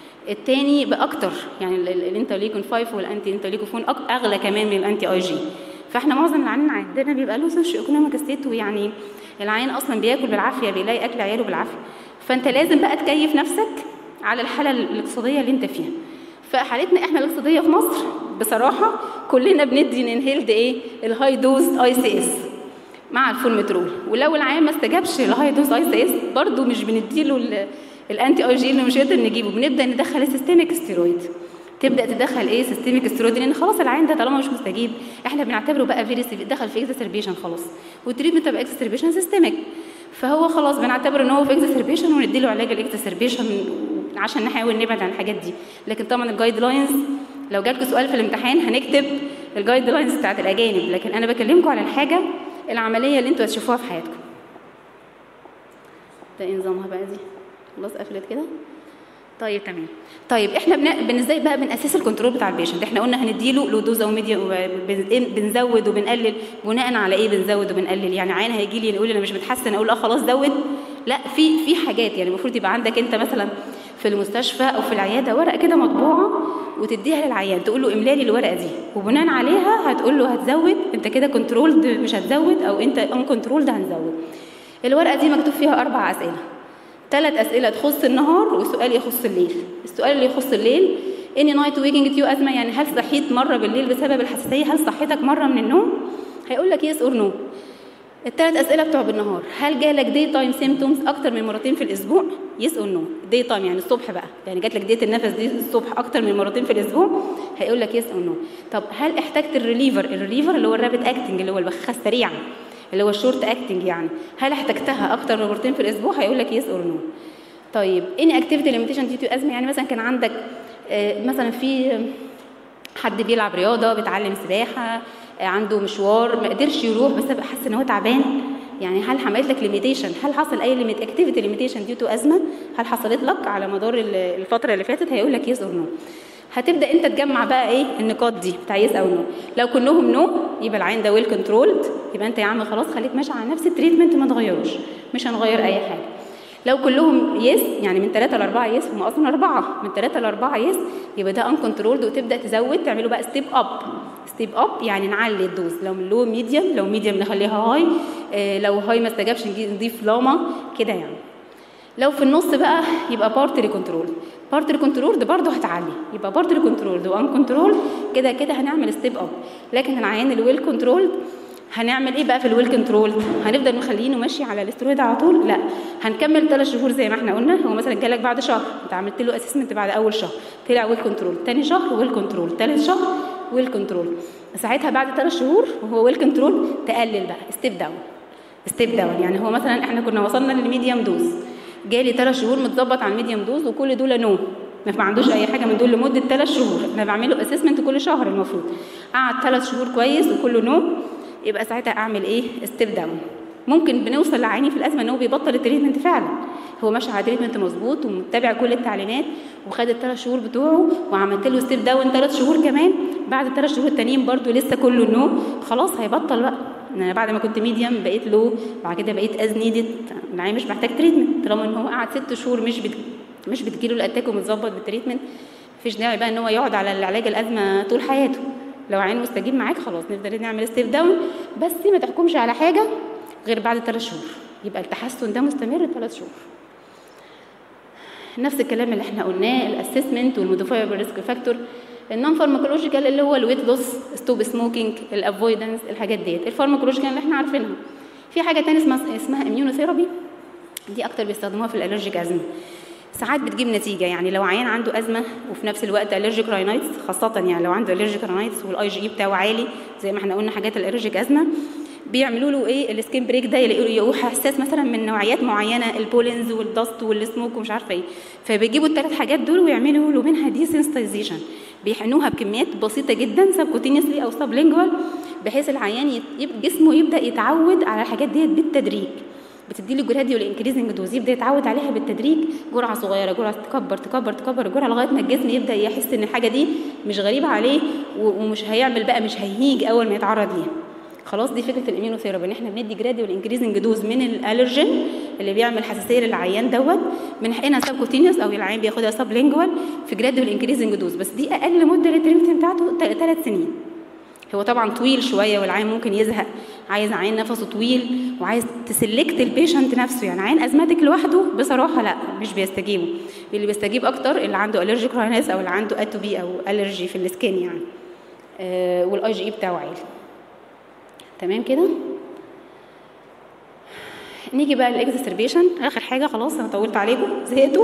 التاني باكتر يعني الانترليكون 5 والانتي انترليكون اغلى كمان من الانتي اي جي فاحنا معظم العيانين عندنا بيبقى له سوشيو ايكونوميك ستيت ويعني العيان اصلا بياكل بالعافيه بيلاقي اكل عياله بالعافيه فانت لازم بقى تكيف نفسك على الحاله الاقتصاديه اللي انت فيها فحالتنا احنا الاقتصاديه في مصر بصراحه كلنا بندي انهيلد ايه الهاي دوز اي سي اس مع الفورمترول ولو العيان ما استجابش الهاي دوز اي سي اس برضه مش بنديله الانتي اي جي اللي مش هيقدر نجيبه بنبدا ندخل السيستميك ستيرويد تبدا تدخل ايه سيستميك ستيرويد لان خلاص العين ده طالما مش مستجيب احنا بنعتبره بقى فيري دخل في اكزاسربيشن خلاص والتريتمنت بتبقى اكزاسربيشن سيستميك فهو خلاص بنعتبر ان هو في اكزاسربيشن ونديله علاج الاكزاسربيشن عشان نحاول نبعد عن الحاجات دي لكن طبعا الجايد لاينز لو جالكوا سؤال في الامتحان هنكتب الجايد لاينز بتاعت الاجانب لكن انا بكلمكم على الحاجه العمليه اللي انتوا هتشوفوها في حياتكم ده ايه نظامها بقى دي خلاص قفلت كده طيب تمام طيب احنا بن... ازاي بقى بناسس الكنترول بتاع البيشنت احنا قلنا هنديله لو دوز او ميديا بنزود وبنقلل بناء على ايه بنزود وبنقلل يعني عين هيجي لي يقول لي انا مش متحسن اقول اه خلاص زود لا في في حاجات يعني المفروض يبقى عندك انت مثلا في المستشفى او في العياده ورقه كده مطبوعه وتديها للعيان تقول له املى لي الورقه دي وبناء عليها هتقول له هتزود انت كده كنترولد مش هتزود او انت ان كنترولد هنزود الورقه دي مكتوب فيها اربع اسئله ثلاث اسئله تخص النهار وسؤال يخص الليل السؤال اللي يخص الليل اني نايت ويكينج تيو ازمه يعني هل صحيت مره بالليل بسبب الحساسيه هل صحتك مره من النوم هيقول لك يس اور نو الثلاث اسئله بتوع بالنهار هل جالك دي تايم سيمتومز اكتر من مرتين في الاسبوع يس اور نو دي تايم يعني الصبح بقى يعني جات لك ديت النفس دي الصبح اكتر من مرتين في الاسبوع هيقول لك يس اور نو طب هل احتجت الريليفر الريليفر اللي هو الرابid اكتنج اللي هو البخاخه السريعه اللي هو الشورت اكتنج يعني هل احتجتها اكتر من مرتين في الاسبوع هيقول لك يس اور نو طيب اني اكتيفيتي ليميتيشن دي تو ازمه يعني مثلا كان عندك آه، مثلا في حد بيلعب رياضه بيتعلم سباحه آه، عنده مشوار ما قدرش يروح بس بقى حاسس ان هو تعبان يعني هل عملت لك ليميتيشن هل حصل اي ليميت اكتيفيتي ليميتيشن ديو تو ازمه هل حصلت لك على مدار ال- الفتره اللي فاتت هيقول لك يس اور نو هتبدا انت تجمع بقى ايه النقاط دي بتاع يس او نو لو كلهم نو يبقى العين ده ويل كنترولد يبقى انت يا عم خلاص خليك ماشي على نفس التريتمنت ما تغيروش مش هنغير اي حاجه لو كلهم يس يعني من 3 ل 4 يس هم اصلا اربعه من 3 ل 4 يس يبقى ده ان كنترولد وتبدا تزود تعملوا بقى ستيب اب ستيب اب يعني نعلي الدوز لو من لو ميديوم لو ميديوم نخليها هاي آه لو هاي ما استجابش نجي نضيف لاما كده يعني لو في النص بقى يبقى بارتري كنترول بارتري كنترول ده برضه هتعلي يبقى بارتري كنترول وان كنترول كده كده هنعمل ستيب اب لكن العيان الويل كنترول هنعمل ايه بقى في الويل كنترول هنفضل مخلينه ماشي على الاسترويد على طول لا هنكمل ثلاث شهور زي ما احنا قلنا هو مثلا جالك بعد شهر انت عملت له اسسمنت بعد اول شهر طلع ويل كنترول تاني شهر ويل كنترول ثالث شهر ويل كنترول ساعتها بعد ثلاث شهور وهو ويل كنترول تقلل بقى ستيب داون ستيب داون يعني هو مثلا احنا كنا وصلنا للميديوم دوز جالي ثلاث شهور متظبط على الميديوم دوز وكل دول نو ما عندوش اي حاجه من دول لمده ثلاث شهور انا بعمله اسسمنت كل شهر المفروض قعد ثلاث شهور كويس وكله نو يبقى ساعتها اعمل ايه ستيب داون ممكن بنوصل لعيني في الازمه ان هو بيبطل التريتمنت فعلا هو ماشي على تريتمنت مظبوط ومتبع كل التعليمات وخد الثلاث شهور بتوعه وعملت له ستيب داون ثلاث شهور كمان بعد الثلاث شهور التانيين برده لسه كله نو خلاص هيبطل بقى انا بعد ما كنت ميديم بقيت لو بعد كده بقيت از نيدد العيان مش محتاج تريتمنت طالما ان هو قعد ست شهور مش بت... مش بتجيله الاتاك ومتظبط بالتريتمنت مفيش داعي بقى ان هو يقعد على العلاج الازمه طول حياته لو عين مستجيب معاك خلاص نفضل نعمل ستيب داون بس ما تحكمش على حاجه غير بعد ثلاث شهور يبقى التحسن ده مستمر ثلاث شهور نفس الكلام اللي احنا قلناه الاسسمنت والموديفايبل ريسك فاكتور النون فارماكولوجيكال اللي هو الويت لوس ستوب سموكينج الافويدنس الحاجات ديت الفارماكولوجيكال اللي احنا عارفينها في حاجه تانية اسمها اسمها اميونوثيرابي دي اكتر بيستخدموها في الالرجيك ازمه ساعات بتجيب نتيجه يعني لو عيان عنده ازمه وفي نفس الوقت الرجيك راينايتس خاصه يعني لو عنده الرجيك راينايتس والاي جي اي بتاعه عالي زي ما احنا قلنا حاجات الالرجيك ازمه بيعملوا له ايه السكين بريك ده يلاقوا حساس مثلا من نوعيات معينه البولنز والدست والسموك ومش عارفه ايه فبيجيبوا الثلاث حاجات دول ويعملوا له منها ديسنسيتايزيشن بيحقنوها بكميات بسيطه جدا سبكوتينيسلي او سبلينجوال بحيث العيان يب... جسمه يبدا يتعود على الحاجات ديت بالتدريج بتدي له جراديول انكريزنج دوز يبدا يتعود عليها بالتدريج جرعه صغيره جرعه تكبر تكبر تكبر الجرعه لغايه ما الجسم يبدا يحس ان الحاجه دي مش غريبه عليه ومش هيعمل بقى مش هيهيج اول ما يتعرض ليها خلاص دي فكره الاميونوثيرابي ان احنا بندي جراديول انكريزنج دوز من الالرجين اللي بيعمل حساسيه للعيان دوت بنحقنها سبكوتينيوس او العيان بياخدها سبلينجوال في جراديول انكريزنج دوز بس دي اقل مده للتريتمنت بتاعته ثلاث سنين هو طبعا طويل شويه والعيان ممكن يزهق عايز عيان نفسه طويل وعايز تسلكت البيشنت نفسه يعني عيان ازماتيك لوحده بصراحه لا مش بيستجيبوا اللي بيستجيب اكتر اللي عنده الرجيك راينس او اللي عنده اتوبي او الرجي في السكين يعني آه والاي جي اي بتاعه عالي تمام كده نيجي بقى للاكزاسربيشن اخر حاجه خلاص انا طولت عليكم زهقتوا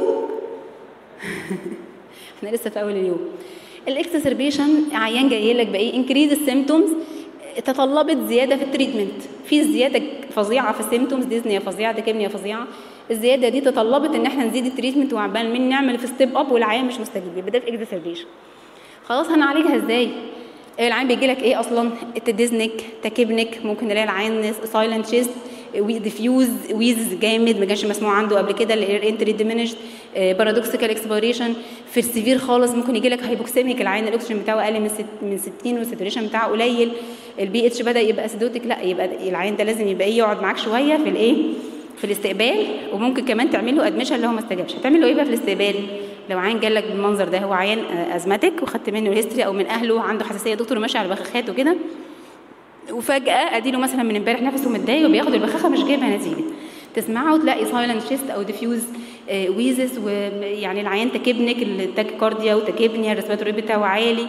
احنا لسه في اول اليوم الاكسسربيشن عيان جاي لك بايه انكريز السيمتومز تطلبت زياده في التريتمنت في زياده فظيعه في السيمتومز ديزنيا فظيعه ديكيمنيا فظيعه الزياده دي تطلبت ان احنا نزيد التريتمنت وعبال من نعمل في ستيب اب والعيان مش مستجيب يبقى ده في اكسسربيشن خلاص هنعالجها ازاي العين بيجي لك ايه اصلا تديزنك تكبنك ممكن نلاقي العين سايلنت شيست ديفيوز ويز جامد ما كانش مسموع عنده قبل كده الاير انتري ديمينشد بارادوكسيكال اكسبيريشن في السيفير خالص ممكن يجي لك هايبوكسيميك العين الاكسجين بتاعه اقل من ست من 60 والساتوريشن بتاعه قليل البي اتش بدا يبقى اسيدوتيك لا يبقى العين ده لازم يبقى ايه يقعد معاك شويه في الايه في الاستقبال وممكن كمان تعمل له ادميشن لو ما استجابش هتعمل له ايه بقى في الاستقبال لو عيان جالك بالمنظر ده هو عيان ازماتيك وخدت منه الهيستوري او من اهله عنده حساسيه دكتور ماشي على بخاخات وكده وفجاه اديله مثلا من امبارح نفسه متضايق وبياخد البخاخه مش جايبه نتيجه تسمعها وتلاقي سايلنت شيست او ديفيوز ويزس ويعني العيان تكبنك التاكيكارديا وتكبنيا الريسبيراتوري بتاعه عالي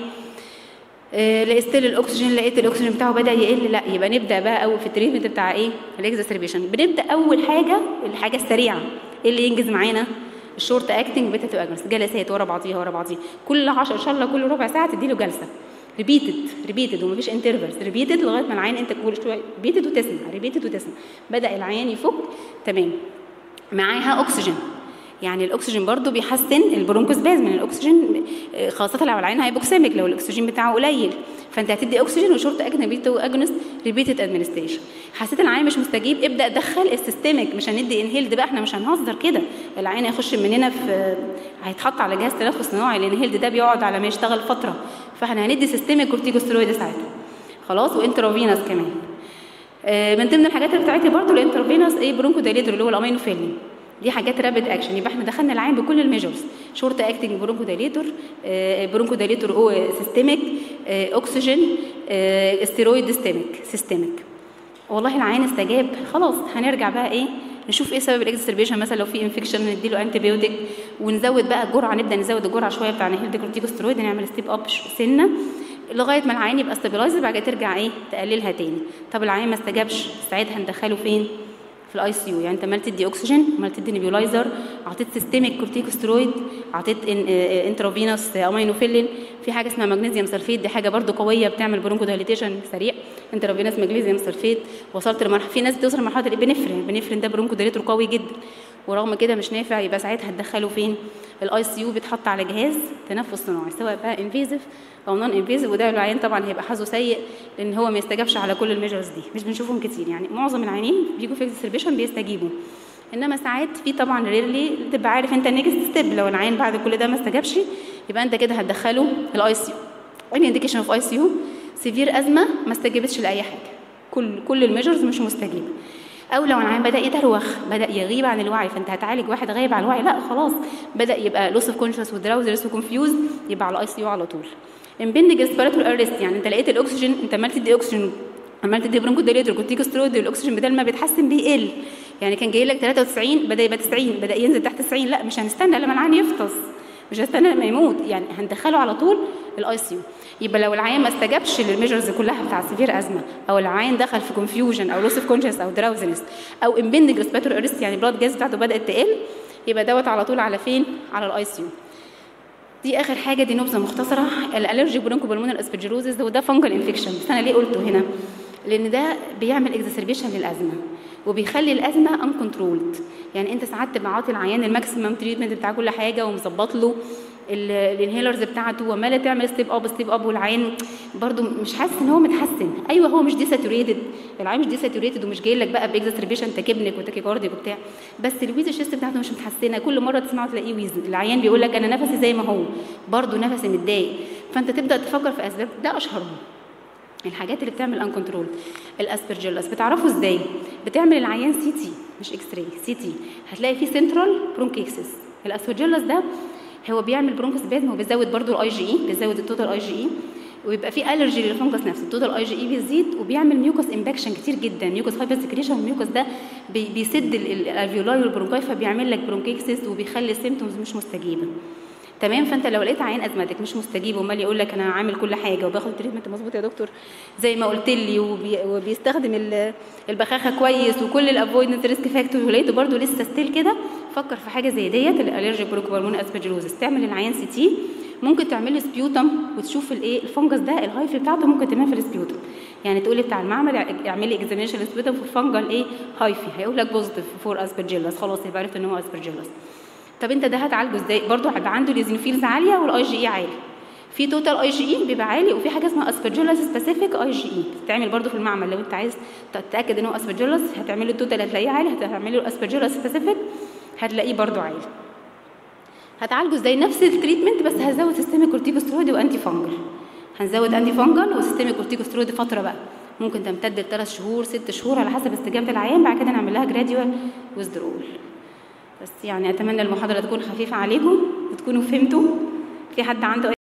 آه، لقيت الاكسجين لقيت الاكسجين بتاعه بدا يقل لا يبقى نبدا بقى اول في التريتمنت بتاع ايه الاكزاسربيشن بنبدا اول حاجه الحاجه السريعه ايه اللي ينجز معانا الشورت اكتنج بيتا تو اجنس جلسات ورا بعضيها ورا بعضيها كل 10 ان شاء الله كل ربع ساعه تدي له جلسه ريبيتد ريبيتد ومفيش انترفلز ريبيتد لغايه ما العين انت كل شويه ريبيتد وتسمع ريبيتد وتسمع بدا العيان يفك تمام معاها اكسجين يعني الاكسجين برضو بيحسن البرونكوسبازم من الاكسجين آه، خاصه لو العين هايبوكسيميك لو الاكسجين بتاعه قليل فانت هتدي اكسجين وشورت اجنبي تو اجنست ريبيتد ادمنستريشن حسيت العين مش مستجيب ابدا دخل السيستميك مش هندي انهيلد بقى احنا مش هنهزر كده العين هيخش مننا في هيتحط على جهاز تنفس صناعي الانهيلد ده بيقعد على ما يشتغل فتره فاحنا هندي سيستميك كورتيكوستيرويد ساعتها خلاص وانترافينوس كمان آه، من ضمن الحاجات اللي بتاعتي برضو الانترافينوس ايه برونكو دايليتور اللي هو الامينوفيلين دي حاجات رابid اكشن يبقى احنا دخلنا العين بكل الميجرز شورت اكتنج برونكو دايليتور برونكو دايليتور او سيستميك اكسجين استيرويد سيستميك سيستميك والله العين استجاب خلاص هنرجع بقى ايه نشوف ايه سبب الاكزربيشن مثلا لو في انفكشن نديله انتي بيوتيك ونزود بقى الجرعه نبدا نزود الجرعه شويه بتاع نهيل كورتيكوستيرويد نعمل ستيب اب سنه لغايه ما العين يبقى ستابلايزر بعد كده ترجع ايه تقللها تاني طب العين ما استجابش ساعتها ندخله فين في الاي سي يو يعني انت عمال تدي اكسجين عمال تدي نيبيولايزر اعطيت سيستميك كورتيكوسترويد اعطيت انترافينوس امينوفيلين في حاجه اسمها مغنيسيوم سلفيت دي حاجه برده قويه بتعمل برونكو دايليتيشن سريع انترافينوس مغنيسيوم سلفيت وصلت لمرحله في ناس بتوصل لمرحله الابنفرين الابنفرين ده برونكو دايليتور قوي جدا ورغم كده مش نافع يبقى ساعتها هتدخله فين الاي سي يو بيتحط على جهاز تنفس صناعي سواء بقى انفيزيف او نون انفيزيف وده العيان طبعا هيبقى حظه سيء لان هو ما يستجابش على كل الميجرز دي مش بنشوفهم كتير يعني معظم العيانين بيجوا في اكزربيشن بيستجيبوا انما ساعات في طبعا ريرلي تبقى عارف انت النيكست ستيب لو العيان بعد كل ده ما استجابش يبقى انت كده هتدخله الاي سي يو الانديكيشن اوف اي سي يو سيفير ازمه ما استجابتش لاي حاجه كل كل الميجرز مش مستجيبه او لو العيان بدا يدروخ بدا يغيب عن الوعي فانت هتعالج واحد غايب عن الوعي لا خلاص بدا يبقى لوس اوف كونشس ودراوزرس وكونفيوز يبقى على الاي سي يو على طول امبندج ريسبيراتوري ارست يعني انت لقيت الاكسجين انت عمال تدي اكسجين عمال تدي برونكو دايليتور كورتيكوسترويد الاكسجين بدل ما بيتحسن بيقل يعني كان جاي لك 93 بدا يبقى 90 بدا ينزل تحت 90 لا مش هنستنى لما العيان يفطس مش هستنى لما يموت يعني هندخله على طول الاي سي يو يبقى لو العيان ما استجابش للميجرز كلها بتاع سيفير ازمه او العيان دخل في كونفيوجن او لوس اوف كونشس او دراوزنس او امبندج ريسبيراتوري ارست يعني بلاد جاز بتاعته بدات تقل يبقى دوت على طول على فين على الاي سي يو دي اخر حاجه دي نبذه مختصره الالرجي برونكو بالمونر اسبجيروزز وده فانجل انفكشن بس انا ليه قلته هنا لان ده بيعمل اكزاسربيشن للازمه وبيخلي الازمه ان كنترولد يعني انت ساعات تبقى عاطي العيان الماكسيمم تريتمنت بتاع كل حاجه ومظبط له الانهيلرز بتاعته وعماله تعمل ستيب اب ستيب اب والعين برده مش حاسس ان هو متحسن ايوه هو مش دي ساتوريتد العين مش دي ساتوريتد ومش جاي لك بقى باكزاسربيشن تكبنك وتاكيكارديك وبتاع بس الويز الشيست بتاعته مش متحسنه كل مره تسمعه تلاقيه ويز العيان بيقول لك انا نفسي زي ما هو برده نفسي متضايق فانت تبدا تفكر في اسباب ده اشهرهم الحاجات اللي بتعمل ان كنترول الاسبرجيلس بتعرفوا ازاي بتعمل العيان سي تي مش اكس راي سي تي هتلاقي فيه سنترال برونكيكسس الاسبرجيلس ده هو بيعمل برونكوسبازم وبيزود برضو الاي جي اي بيزود التوتال اي جي اي ويبقى في الرجي للفنجس نفسه التوتال اي جي اي بيزيد وبيعمل ميوكس امباكشن كتير جدا ميوكس هايبر سكريشن الميوكس ده بي بيسد الالفيولاي والبرونكاي فبيعمل لك برونكيكسس وبيخلي السيمتومز مش مستجيبه تمام فانت لو لقيت عيان ازمتك مش مستجيب ومال يقول لك انا عامل كل حاجه وباخد تريتمنت مظبوط يا دكتور زي ما قلت لي وبي وبيستخدم البخاخه كويس وكل الافويدنس ريسك فاكتور ولقيته برده لسه ستيل كده فكر في حاجه زي ديت الالرجي بروكوبالمون اسبرجيلوزس تعمل العيان سي تي ممكن تعمل له سبيوتم وتشوف الايه الفنجس ده الهايفي بتاعته ممكن تعمل في السبيوتم يعني تقولي بتاع المعمل اعملي اكزامينشن سبيوتم في الفنجل ايه هايفي هيقول لك بوزيتيف فور اسبرجيلس خلاص يبقى عرفت ان هو اسبرجيلس طب انت ده هتعالجه ازاي برضه هيبقى عنده اليزينوفيلز عاليه والاي جي اي عالي في توتال اي جي اي بيبقى عالي وفي حاجه اسمها اسبرجيلس سبيسيفيك اي جي اي بتتعمل برضه في المعمل لو انت عايز تتاكد ان هو اسبرجيلس هتعمله التوتال هتلاقيه عالي هتعمله الاسبرجيلس سبيسيفيك هتلاقيه برضه عالي هتعالجه ازاي نفس التريتمنت بس هزود سيستميك كورتيكوسترويد وانتي فانجل هنزود انتي فانجل وسيستميك كورتيكوسترويد فتره بقى ممكن تمتد لثلاث شهور ست شهور على حسب استجابه العيان بعد كده نعمل لها جراديوال ويزدرول بس يعني اتمنى المحاضره تكون خفيفه عليكم وتكونوا فهمتوا في حد عنده